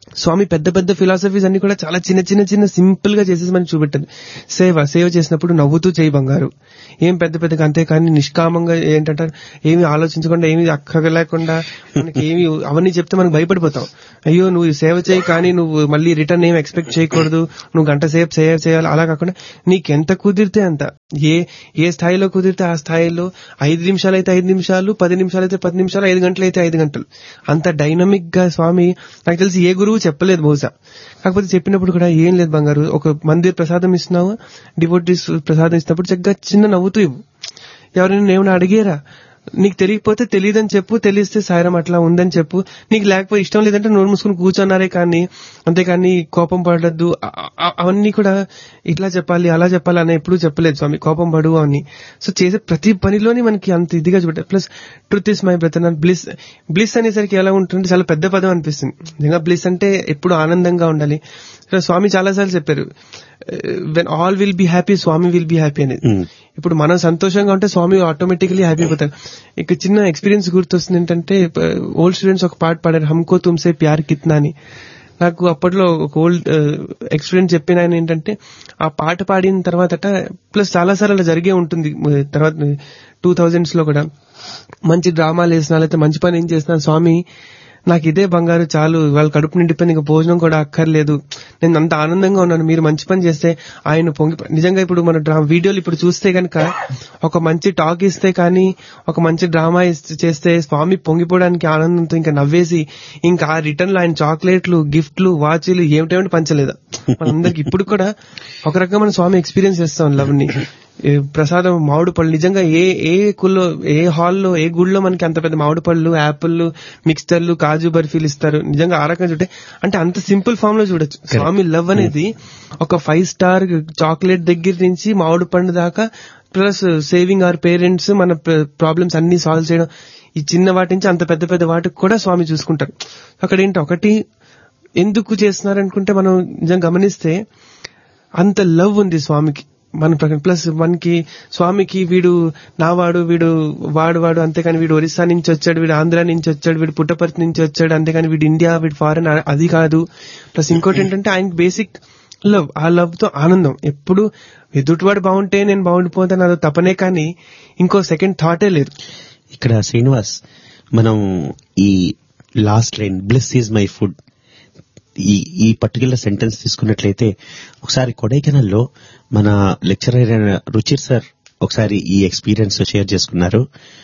స్వామి పెద్ద పెద్ద ఫిలాసఫీస్ అన్ని కూడా చాలా చిన్న చిన్న చిన్న సింపుల్ గా చేసేసి మనకి చూపెట్టారు సేవ సేవ చేసినప్పుడు నవ్వుతూ చేయి బంగారు ఏం పెద్ద పెద్దగా అంతే కానీ నిష్కామంగా ఏంటంటారు ఏమి ఆలోచించకుండా ఏమి అక్కగా లేకుండా మనకి ఏమి అవన్నీ చెప్తే మనకు భయపడిపోతాం అయ్యో నువ్వు ఈ సేవ చేయి కానీ నువ్వు మళ్ళీ రిటర్న్ ఏం ఎక్స్పెక్ట్ చేయకూడదు నువ్వు గంట సేపు సేవ చేయాలి అలా కాకుండా నీకెంత కుదిరితే అంత ఏ ఏ స్థాయిలో కుదిరితే ఆ స్థాయిలో ఐదు నిమిషాలు అయితే ఐదు నిమిషాలు పది నిమిషాలు అయితే పది నిమిషాలు ఐదు గంటలు అయితే ఐదు గంటలు అంత డైనమిక్ గా స్వామి నాకు తెలిసి ఏ గురువు చెప్పలేదు బహుశా కాకపోతే చెప్పినప్పుడు కూడా ఏం లేదు బంగారు ఒక మందిర్ ప్రసాదం ఇస్తున్నావు డివోటీస్ ప్రసాదం ఇస్తున్నప్పుడు చక్కగా చిన్న నవ్వుతూ ఇవ్వు ఎవరైనా ఏమైనా అడిగారా నీకు తెలియకపోతే తెలియదని చెప్పు తెలిస్తే సాయిరం అట్లా ఉందని చెప్పు నీకు లేకపోతే ఇష్టం లేదంటే నోరు మూసుకుని కూర్చున్నారే కానీ అంతేకాని కోపం పడద్దు అ- అ- అవన్నీ కూడా ఇట్లా చెప్పాలి అలా చెప్పాలి అని ఎప్పుడూ చెప్పలేదు స్వామి కోపం పడు అని సో చేసే ప్రతి పనిలోని మనకి అంత ఇదిగా చూపెట్టారు plus truth is my breath and bliss bliss అనేసరికి ఎలా ఉంటుంది చాలా పెద్ద పదం అనిపిస్తుంది నిజంగా బ్లిస్ అంటే ఎప్పుడు ఆనందంగా ఉండాలి సో స్వామి చాలాసార్లు చెప్పారు when all will be happy Swami will be happy అనేది Hmm. ఇప్పుడు మనం సంతోషంగా ఉంటే స్వామి ఆటోమేటికలీ హ్యాపీ అయిపోతారు ఇక చిన్న ఎక్స్పీరియన్స్ గుర్తొస్తుంది ఏంటంటే ఓల్డ్ స్టూడెంట్స్ ఒక పాట పాడారు హమ్కో తుమ్సే ప్యార్ కిత్నా అని నాకు అప్పట్లో ఒక ఓల్డ్ ఎక్స్పీరియన్స్ చెప్పిన ఆయన ఏంటంటే ఆ పాట పాడిన తర్వాత ప్లస్ చాలా సార్లు అలా జరిగే ఉంటుంది uh, తర్వాత టూ థౌజండ్స్ లో కూడా మంచి డ్రామాలు వేసినా లేకపోతే మంచి పని ఏం చేసినా స్వామి నాకు ఇదే బంగారు చాలు వాళ్ళ కడుపు నిండిపోయి ఇంకా భోజనం కూడా అక్కర్లేదు నేను అంత ఆనందంగా ఉన్నాను మీరు మంచి పని చేస్తే ఆయన పొంగి నిజంగా ఇప్పుడు మన డ్రా వీడియోలు ఇప్పుడు చూస్తే కనుక ఒక మంచి టాక్ ఇస్తే కానీ ఒక మంచి డ్రామా ఇస్తే- చేస్తే స్వామి పొంగిపోవడానికి ఆనందంతో ఇంకా నవ్వేసి ఇంకా ఆ రిటర్న్ లో ఆయన చాక్లెట్లు గిఫ్ట్లు వాచీలు ఏమిటేమిటి పంచలేదు మనందరికి ఇప్పుడు కూడా ఒక రకంగా మన స్వామి ఎక్స్పీరియన్స్ చేస్తాం లవ్ ని ఏ ప్రసాదం మామిడి పళ్ళు నిజంగా ఏ ఏ కుల్లో ఏ హాల్లో ఏ గుళ్ళో మనకి అంత పెద్ద మామిడి పళ్ళు యాపిల్ మిక్స్చర్లు కాజు బర్ఫీలు ఇస్తారు నిజంగా ఆ రకంగా చూస్తే అంటే అంత సింపుల్ ఫామ్ లో చూడొచ్చు స్వామి లవ్ అనేది ఒక ఫైవ్ స్టార్ చాక్లెట్ దగ్గర నుంచి మామిడి పండు దాకా ప్లస్ సేవింగ్ అవర్ పేరెంట్స్ మన ప్రాబ్లమ్స్ అన్ని సాల్వ్ చేయడం ఈ చిన్న వాటి నుంచి అంత పెద్ద పెద్ద వాటికి కూడా స్వామి చూసుకుంటారు అక్కడ ఏంటి ఒకటి ఎందుకు చేస్తున్నారు అనుకుంటే మనం నిజంగా గమనిస్తే అంత లవ్ ఉంది స్వామికి మన ప్రకారం ప్లస్ మనకి స్వామికి వీడు నావాడు వీడు వాడు వాడు అంతేకాని వీడు ఒరిస్సా నుంచి వచ్చాడు వీడు ఆంధ్ర నుంచి వచ్చాడు వీడు పుట్టపర్తి నుంచి వచ్చాడు అంతేకాని వీడు ఇండియా వీడు ఫారెన్ అది కాదు ప్లస్ ఇంకోటి ఏంటంటే ఆయన బేసిక్ లవ్ ఆ లవ్ తో ఆనందం ఎప్పుడు ఎదుటివాడు బాగుంటే నేను బాగుండిపోతాను అదో తపనే కానీ ఇంకో సెకండ్ థాటే లేదు ఇక్కడ శ్రీనివాస్ మనం ఈ last line bliss is my food ఈ ఈ పర్టికులర్ సెంటెన్స్ తీసుకున్నట్లయితే ఒకసారి కొడైకెనాల్లో మన లెక్చరర్ అయిన రుచిర్ సార్ ఒకసారి ఈ ఎక్స్పీరియన్స్ షేర్ చేసుకున్నారు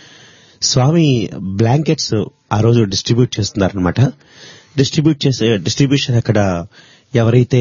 స్వామి బ్లాంకెట్స్ ఆ రోజు డిస్ట్రిబ్యూట్ చేస్తున్నారనమాట డిస్ట్రిబ్యూట్ చేసే డిస్ట్రిబ్యూషన్ అక్కడ ఎవరైతే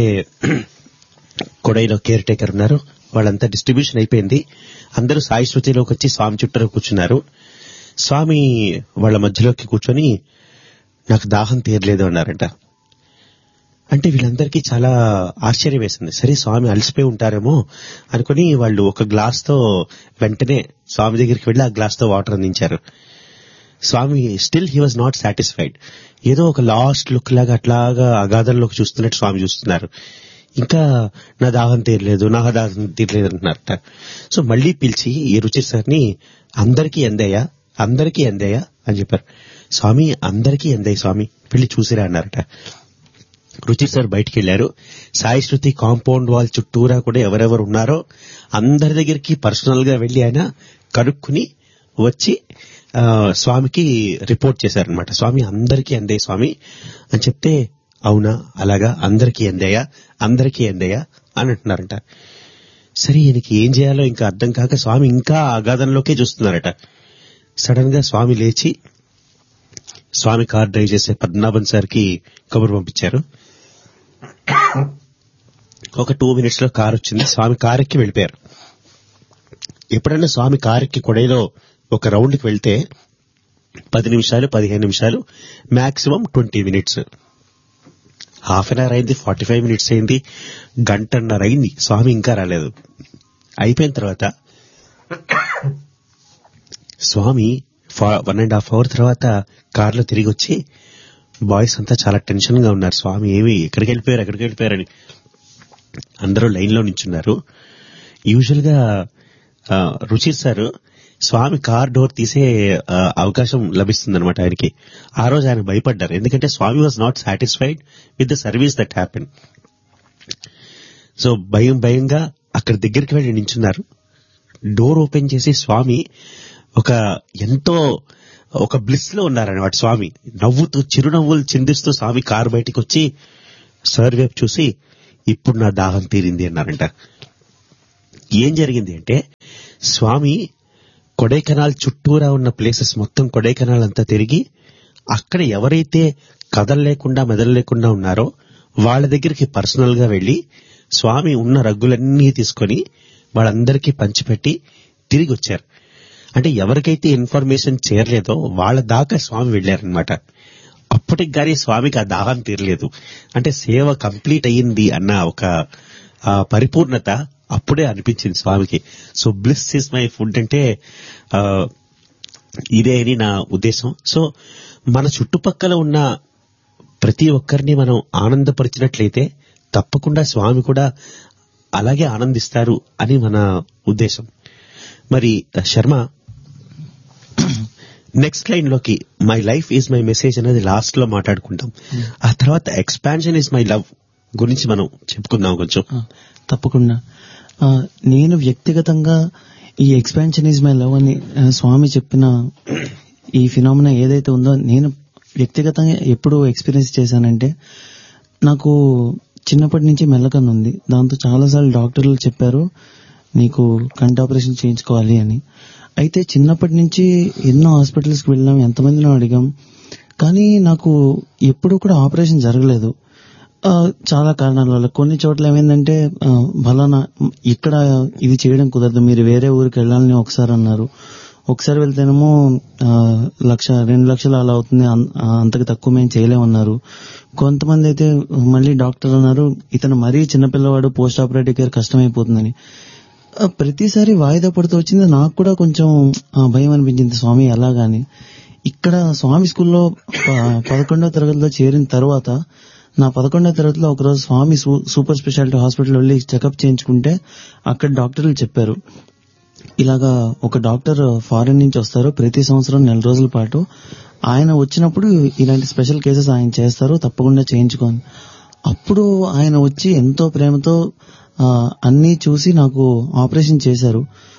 కొడైలో కేర్ టేకర్ ఉన్నారో వాళ్ళంతా డిస్ట్రిబ్యూషన్ అయిపోయింది అందరూ సాయి శృతిలోకి వచ్చి స్వామి చుట్టూ కూర్చున్నారు స్వామి వాళ్ళ మధ్యలోకి కూర్చొని నాకు దాహం తీరలేదు అన్నారంట అంటే వీళ్ళందరికీ చాలా ఆశ్చర్యం వేసింది సరే స్వామి అలసిపోయి ఉంటారేమో అనుకుని వాళ్ళు ఒక గ్లాస్ తో వెంటనే స్వామి దగ్గరికి వెళ్లి ఆ గ్లాస్ తో వాటర్ అందించారు Swami still he was not satisfied ఏదో ఒక లాస్ట్ లుక్ లాగా అట్లాగా అగాధంలోకి చూస్తున్నట్టు స్వామి చూస్తున్నారు ఇంకా నా దాహం తీరలేదు నా దాహం తీరలేదు అంటున్నారట సో మళ్ళీ పిలిచి ఈ రుచి సార్ని అందరికీ ఎందయ్యా అందరికీ ఎందయ్యా అని చెప్పారు స్వామి అందరికీ ఎందయ్య స్వామి వెళ్ళి చూసిరా అన్నారట రుచి సార్ బయటికి వెళ్లారు సాయి శృతి కాంపౌండ్ వాల్ చుట్టూరా కూడా ఎవరెవరు ఉన్నారో అందరి దగ్గరికి పర్సనల్ గా వెళ్లి ఆయన కనుక్కుని వచ్చి ఆ, స్వామికి రిపోర్ట్ చేశారనమాట స్వామి అందరికీ అందే స్వామి అని చెప్తే అవునా అలాగా అందరికీ ఎందయ్యా అందరికీ ఎందయ్యా అని అంటున్నారంట సరే ఈయనకి ఏం చేయాలో ఇంకా అర్థం కాక స్వామి ఇంకా అగాధంలోకే చూస్తున్నారట సడన్ గా స్వామి లేచి స్వామి కార్ డ్రైవ్ చేసే పద్మనాభన్ సార్ కి కబురు పంపించారు ఒక టూ మినిట్స్ లో కార్ వచ్చింది స్వామి కార్ ఎక్కి వెళ్ళిపోయారు ఎప్పుడైనా స్వామి కార్ ఎక్కి కొడైలో ఒక రౌండ్ కి వెళ్తే పది నిమిషాలు పదిహేను నిమిషాలు maximum twenty minutes half an hour అయింది ఫార్టీ ఫైవ్ మినిట్స్ అయింది గంటన్నర అయింది స్వామి ఇంకా రాలేదు అయిపోయిన తర్వాత Swami one and half hour తర్వాత కార్లో తిరిగి వచ్చి బాయ్స్ అంతా చాలా టెన్షన్ గా ఉన్నారు స్వామి ఏమి ఎక్కడికి వెళ్ళిపోయారు ఎక్కడికి వెళ్ళిపోయారని అందరూ లైన్ లో నించున్నారు యూజువల్ గా ఆ, Ruchir sir Swami car door తీసే ఆ, అవకాశం లభిస్తుంది అనమాట ఆయనకి ఆ రోజు ఆయన భయపడ్డారు ఎందుకంటే Swami was not satisfied with the service that happen so భయం భయంగా అక్కడ దగ్గరికి వెళ్ళి నించున్నారు డోర్ ఓపెన్ చేసి స్వామి ఒక ఎంతో ఒక బ్లిస్ లో ఉన్నారన్నమాట స్వామి నవ్వుతూ చిరునవ్వులు చిందిస్తూ స్వామి కారు బయటికి వచ్చి సార్ వైపు చూసి ఇప్పుడు నా దాహం తీరింది అన్నారంట ఏం జరిగింది అంటే స్వామి కొడైకెనాల్ చుట్టూరా ఉన్న ప్లేసెస్ మొత్తం కొడైకెనాల్ అంతా తిరిగి అక్కడ ఎవరైతే కదలలేకుండా మెదలలేకుండా ఉన్నారో వాళ్ళ దగ్గరికి పర్సనల్ గా వెళ్లి స్వామి ఉన్న రగ్గులన్నీ తీసుకొని వాళ్ళందరికీ పంచిపెట్టి తిరిగి వచ్చారు అంటే ఎవరికైతే ఇన్ఫర్మేషన్ చేరలేదో వాళ్ళ దాకా స్వామి వెళ్లారనమాట అప్పటికి గానీ స్వామికి ఆ దాహం తీరలేదు అంటే సేవ కంప్లీట్ అయ్యింది అన్న ఒక ఆ పరిపూర్ణత అప్పుడే అనిపించింది స్వామికి so bliss is my food అంటే ఆ, ఇదే అని నా ఉద్దేశం సో మన చుట్టుపక్కల ఉన్న ప్రతి ఒక్కరిని మనం ఆనందపరిచినట్లయితే తప్పకుండా స్వామి కూడా అలాగే ఆనందిస్తారు అని మన ఉద్దేశం మరి శర్మ నెక్స్ట్ లైన్ లోకి my life is my message అనేది లాస్ట్ లో మాట్లాడుకుంటాం ఆ తర్వాత ఎక్స్పాన్షన్ ఇస్ మై లవ్ గురించి మనం చెప్పుకుందాం కొంచెం ఆ, తప్పకుండా ఆ, నేను వ్యక్తిగతంగా ఈ ఎక్స్పాన్షన్ ఈజ్ మై లవ్ అని ఆ, స్వామి చెప్పిన ఈ ఫినామినా ఏదైతే ఉందో నేను వ్యక్తిగతంగా ఎప్పుడు ఎక్స్పీరియన్స్ చేశానంటే నాకు చిన్నప్పటి నుంచి మెల్లకన్ను ఉంది దాంతో చాలాసార్లు డాక్టర్లు చెప్పారు నీకు కంటి ఆపరేషన్ చేయించుకోవాలి అని అయితే చిన్నప్పటి నుంచి ఎన్నో హాస్పిటల్స్కి వెళ్ళాం ఎంతమందినో అడిగాం కానీ నాకు ఎప్పుడూ కూడా ఆపరేషన్ జరగలేదు ఆ, చాలా కారణాల వల్ల కొన్ని చోట్ల ఏమైందంటే ఆ, ఫలానా ఇక్కడ ఇది చేయడం కుదరదు మీరు వేరే ఊరికి వెళ్ళాలని ఒకసారి అన్నారు ఒకసారి వెళ్తేనేమో ఆ, లక్ష రెండు లక్షలు అలా అవుతుంది అం- ఆ, అంతకు తక్కువ మేము చేయలేమన్నారు కొంతమంది అయితే మళ్ళీ డాక్టర్ అన్నారు ఇతను మరీ చిన్నపిల్లవాడు పోస్ట్ ఆపరేటివ్ కేర్ కష్టమైపోతుందని ఆ, ప్రతిసారి వాయిదా పడుతూ వచ్చింది నాకు కూడా కొంచెం ఆ, భయం అనిపించింది స్వామి ఎలాగాని ఇక్కడ స్వామి స్కూల్లో ప- పదకొండవ తరగతిలో చేరిన తర్వాత నా పదకొండవ తరగతిలో ఒకరోజు స్వామి సూ- సూపర్ స్పెషాలిటీ హాస్పిటల్ వెళ్ళి చెకప్ చేయించుకుంటే అక్కడ డాక్టర్లు చెప్పారు ఇలాగా ఒక డాక్టర్ ఫారెన్ నుంచి వస్తారు ప్రతి సంవత్సరం నెల రోజుల పాటు ఆయన వచ్చినప్పుడు ఇలాంటి స్పెషల్ కేసెస్ ఆయన చేస్తారు తప్పకుండా చేయించుకోండి అప్పుడు ఆయన వచ్చి ఎంతో ప్రేమతో ఆ, అన్నీ చూసి నాకు ఆపరేషన్ చేశారు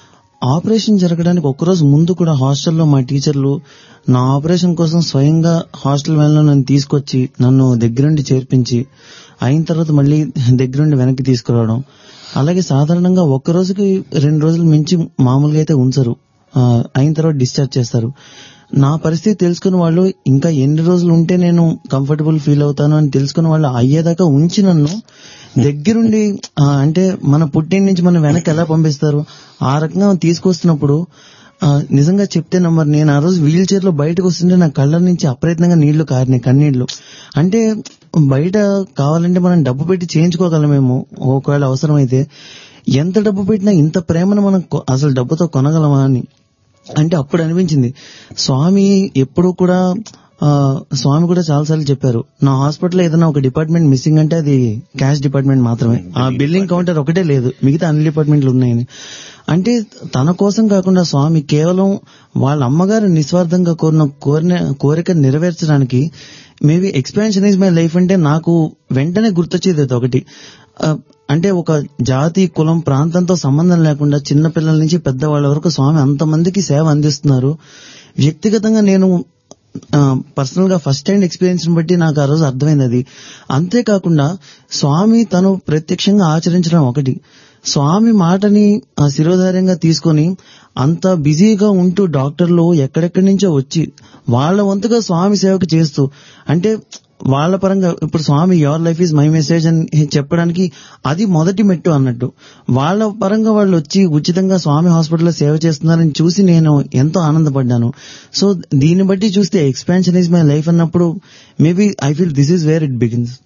ఆపరేషన్ జరగడానికి ఒక్కరోజు ముందు కూడా హాస్టల్లో మా టీచర్లు నా ఆపరేషన్ కోసం స్వయంగా హాస్టల్ వెళ్ళలో నన్ను తీసుకొచ్చి నన్ను దగ్గరుండి చేర్పించి అయిన తర్వాత మళ్ళీ దగ్గరుండి వెనక్కి తీసుకురావడం అలాగే సాధారణంగా ఒక్క రోజుకి రెండు రోజులు మించి మామూలుగా అయితే ఉంచరు ఆ, అయిన తర్వాత డిశ్చార్జ్ చేస్తారు నా పరిస్థితి తెలుసుకున్న వాళ్ళు ఇంకా ఎన్ని రోజులు ఉంటే నేను కంఫర్టబుల్ ఫీల్ అవుతాను అని తెలుసుకున్న వాళ్ళు అయ్యేదాకా ఉంచి నన్ను దగ్గరుండి ఆ, అంటే మన పుట్టిన నుంచి మనం వెనక్కి ఎలా పంపిస్తారు ఆ రకంగా తీసుకొస్తున్నప్పుడు ఆ, నిజంగా చెప్తే నమ్మరు నేను ఆ రోజు వీల్ చైర్ లో బయటకు వస్తుంటే నా కళ్ళ నుంచి అప్రయత్నంగా నీళ్లు కారినాయి కన్నీళ్లు అంటే బయట కావాలంటే మనం డబ్బు పెట్టి చేయించుకోగలమేమో ఒకవేళ అవసరమైతే ఎంత డబ్బు పెట్టినా ఇంత ప్రేమను మనం కొ- అసలు డబ్బుతో కొనగలమా అని అంటే అప్పుడు అనిపించింది స్వామి ఎప్పుడు కూడా ఆ, స్వామి కూడా చాలాసార్లు చెప్పారు నా హాస్పిటల్లో ఏదైనా ఒక డిపార్ట్మెంట్ మిస్సింగ్ అంటే అది క్యాష్ డిపార్ట్మెంట్ మాత్రమే ఆ బిల్లింగ్ కౌంటర్ ఒకటే లేదు మిగతా అన్ని డిపార్ట్మెంట్లు ఉన్నాయని అంటే తన కోసం కాకుండా స్వామి కేవలం వాళ్ళ అమ్మగారు నిస్వార్థంగా కోరిన కోరిన కోరిక నెరవేర్చడానికి maybe expansion is my life అంటే నాకు వెంటనే గుర్తొచ్చేది అది ఒకటి ఆ, అంటే ఒక జాతి కులం ప్రాంతంతో సంబంధం లేకుండా చిన్న పిల్లల నుంచి పెద్దవాళ్ళ వరకు స్వామి అంతమందికి సేవ అందిస్తున్నారు వ్యక్తిగతంగా నేను పర్సనల్ గా ఫస్ట్ హ్యాండ్ ఎక్స్పీరియన్స్ బట్టి నాకు ఆ రోజు అర్థమైంది అది అంతేకాకుండా స్వామి తను ప్రత్యక్షంగా ఆచరించడం ఒకటి స్వామి మాటని ఆ శిరోధార్యంగా తీసుకొని అంత బిజీగా ఉంటూ డాక్టర్లు ఎక్కడెక్కడి నుంచో వచ్చి వాళ్ళ వంతుగా స్వామి సేవకు చేస్తూ అంటే వాళ్ళ పరంగా ఇప్పుడు Swami your life is my message అని చెప్పడానికి అది మొదటి మెట్టు అన్నట్టు వాళ్ళ పరంగా వాళ్ళు వచ్చి ఉచితంగా స్వామి హాస్పిటల్లో సేవ చేస్తున్నారని చూసి నేను ఎంతో ఆనందపడ్డాను సో దీన్ని బట్టి చూస్తే ఎక్స్పాన్షన్ ఈజ్ మై లైఫ్ అన్నప్పుడు maybe I feel this is where it begins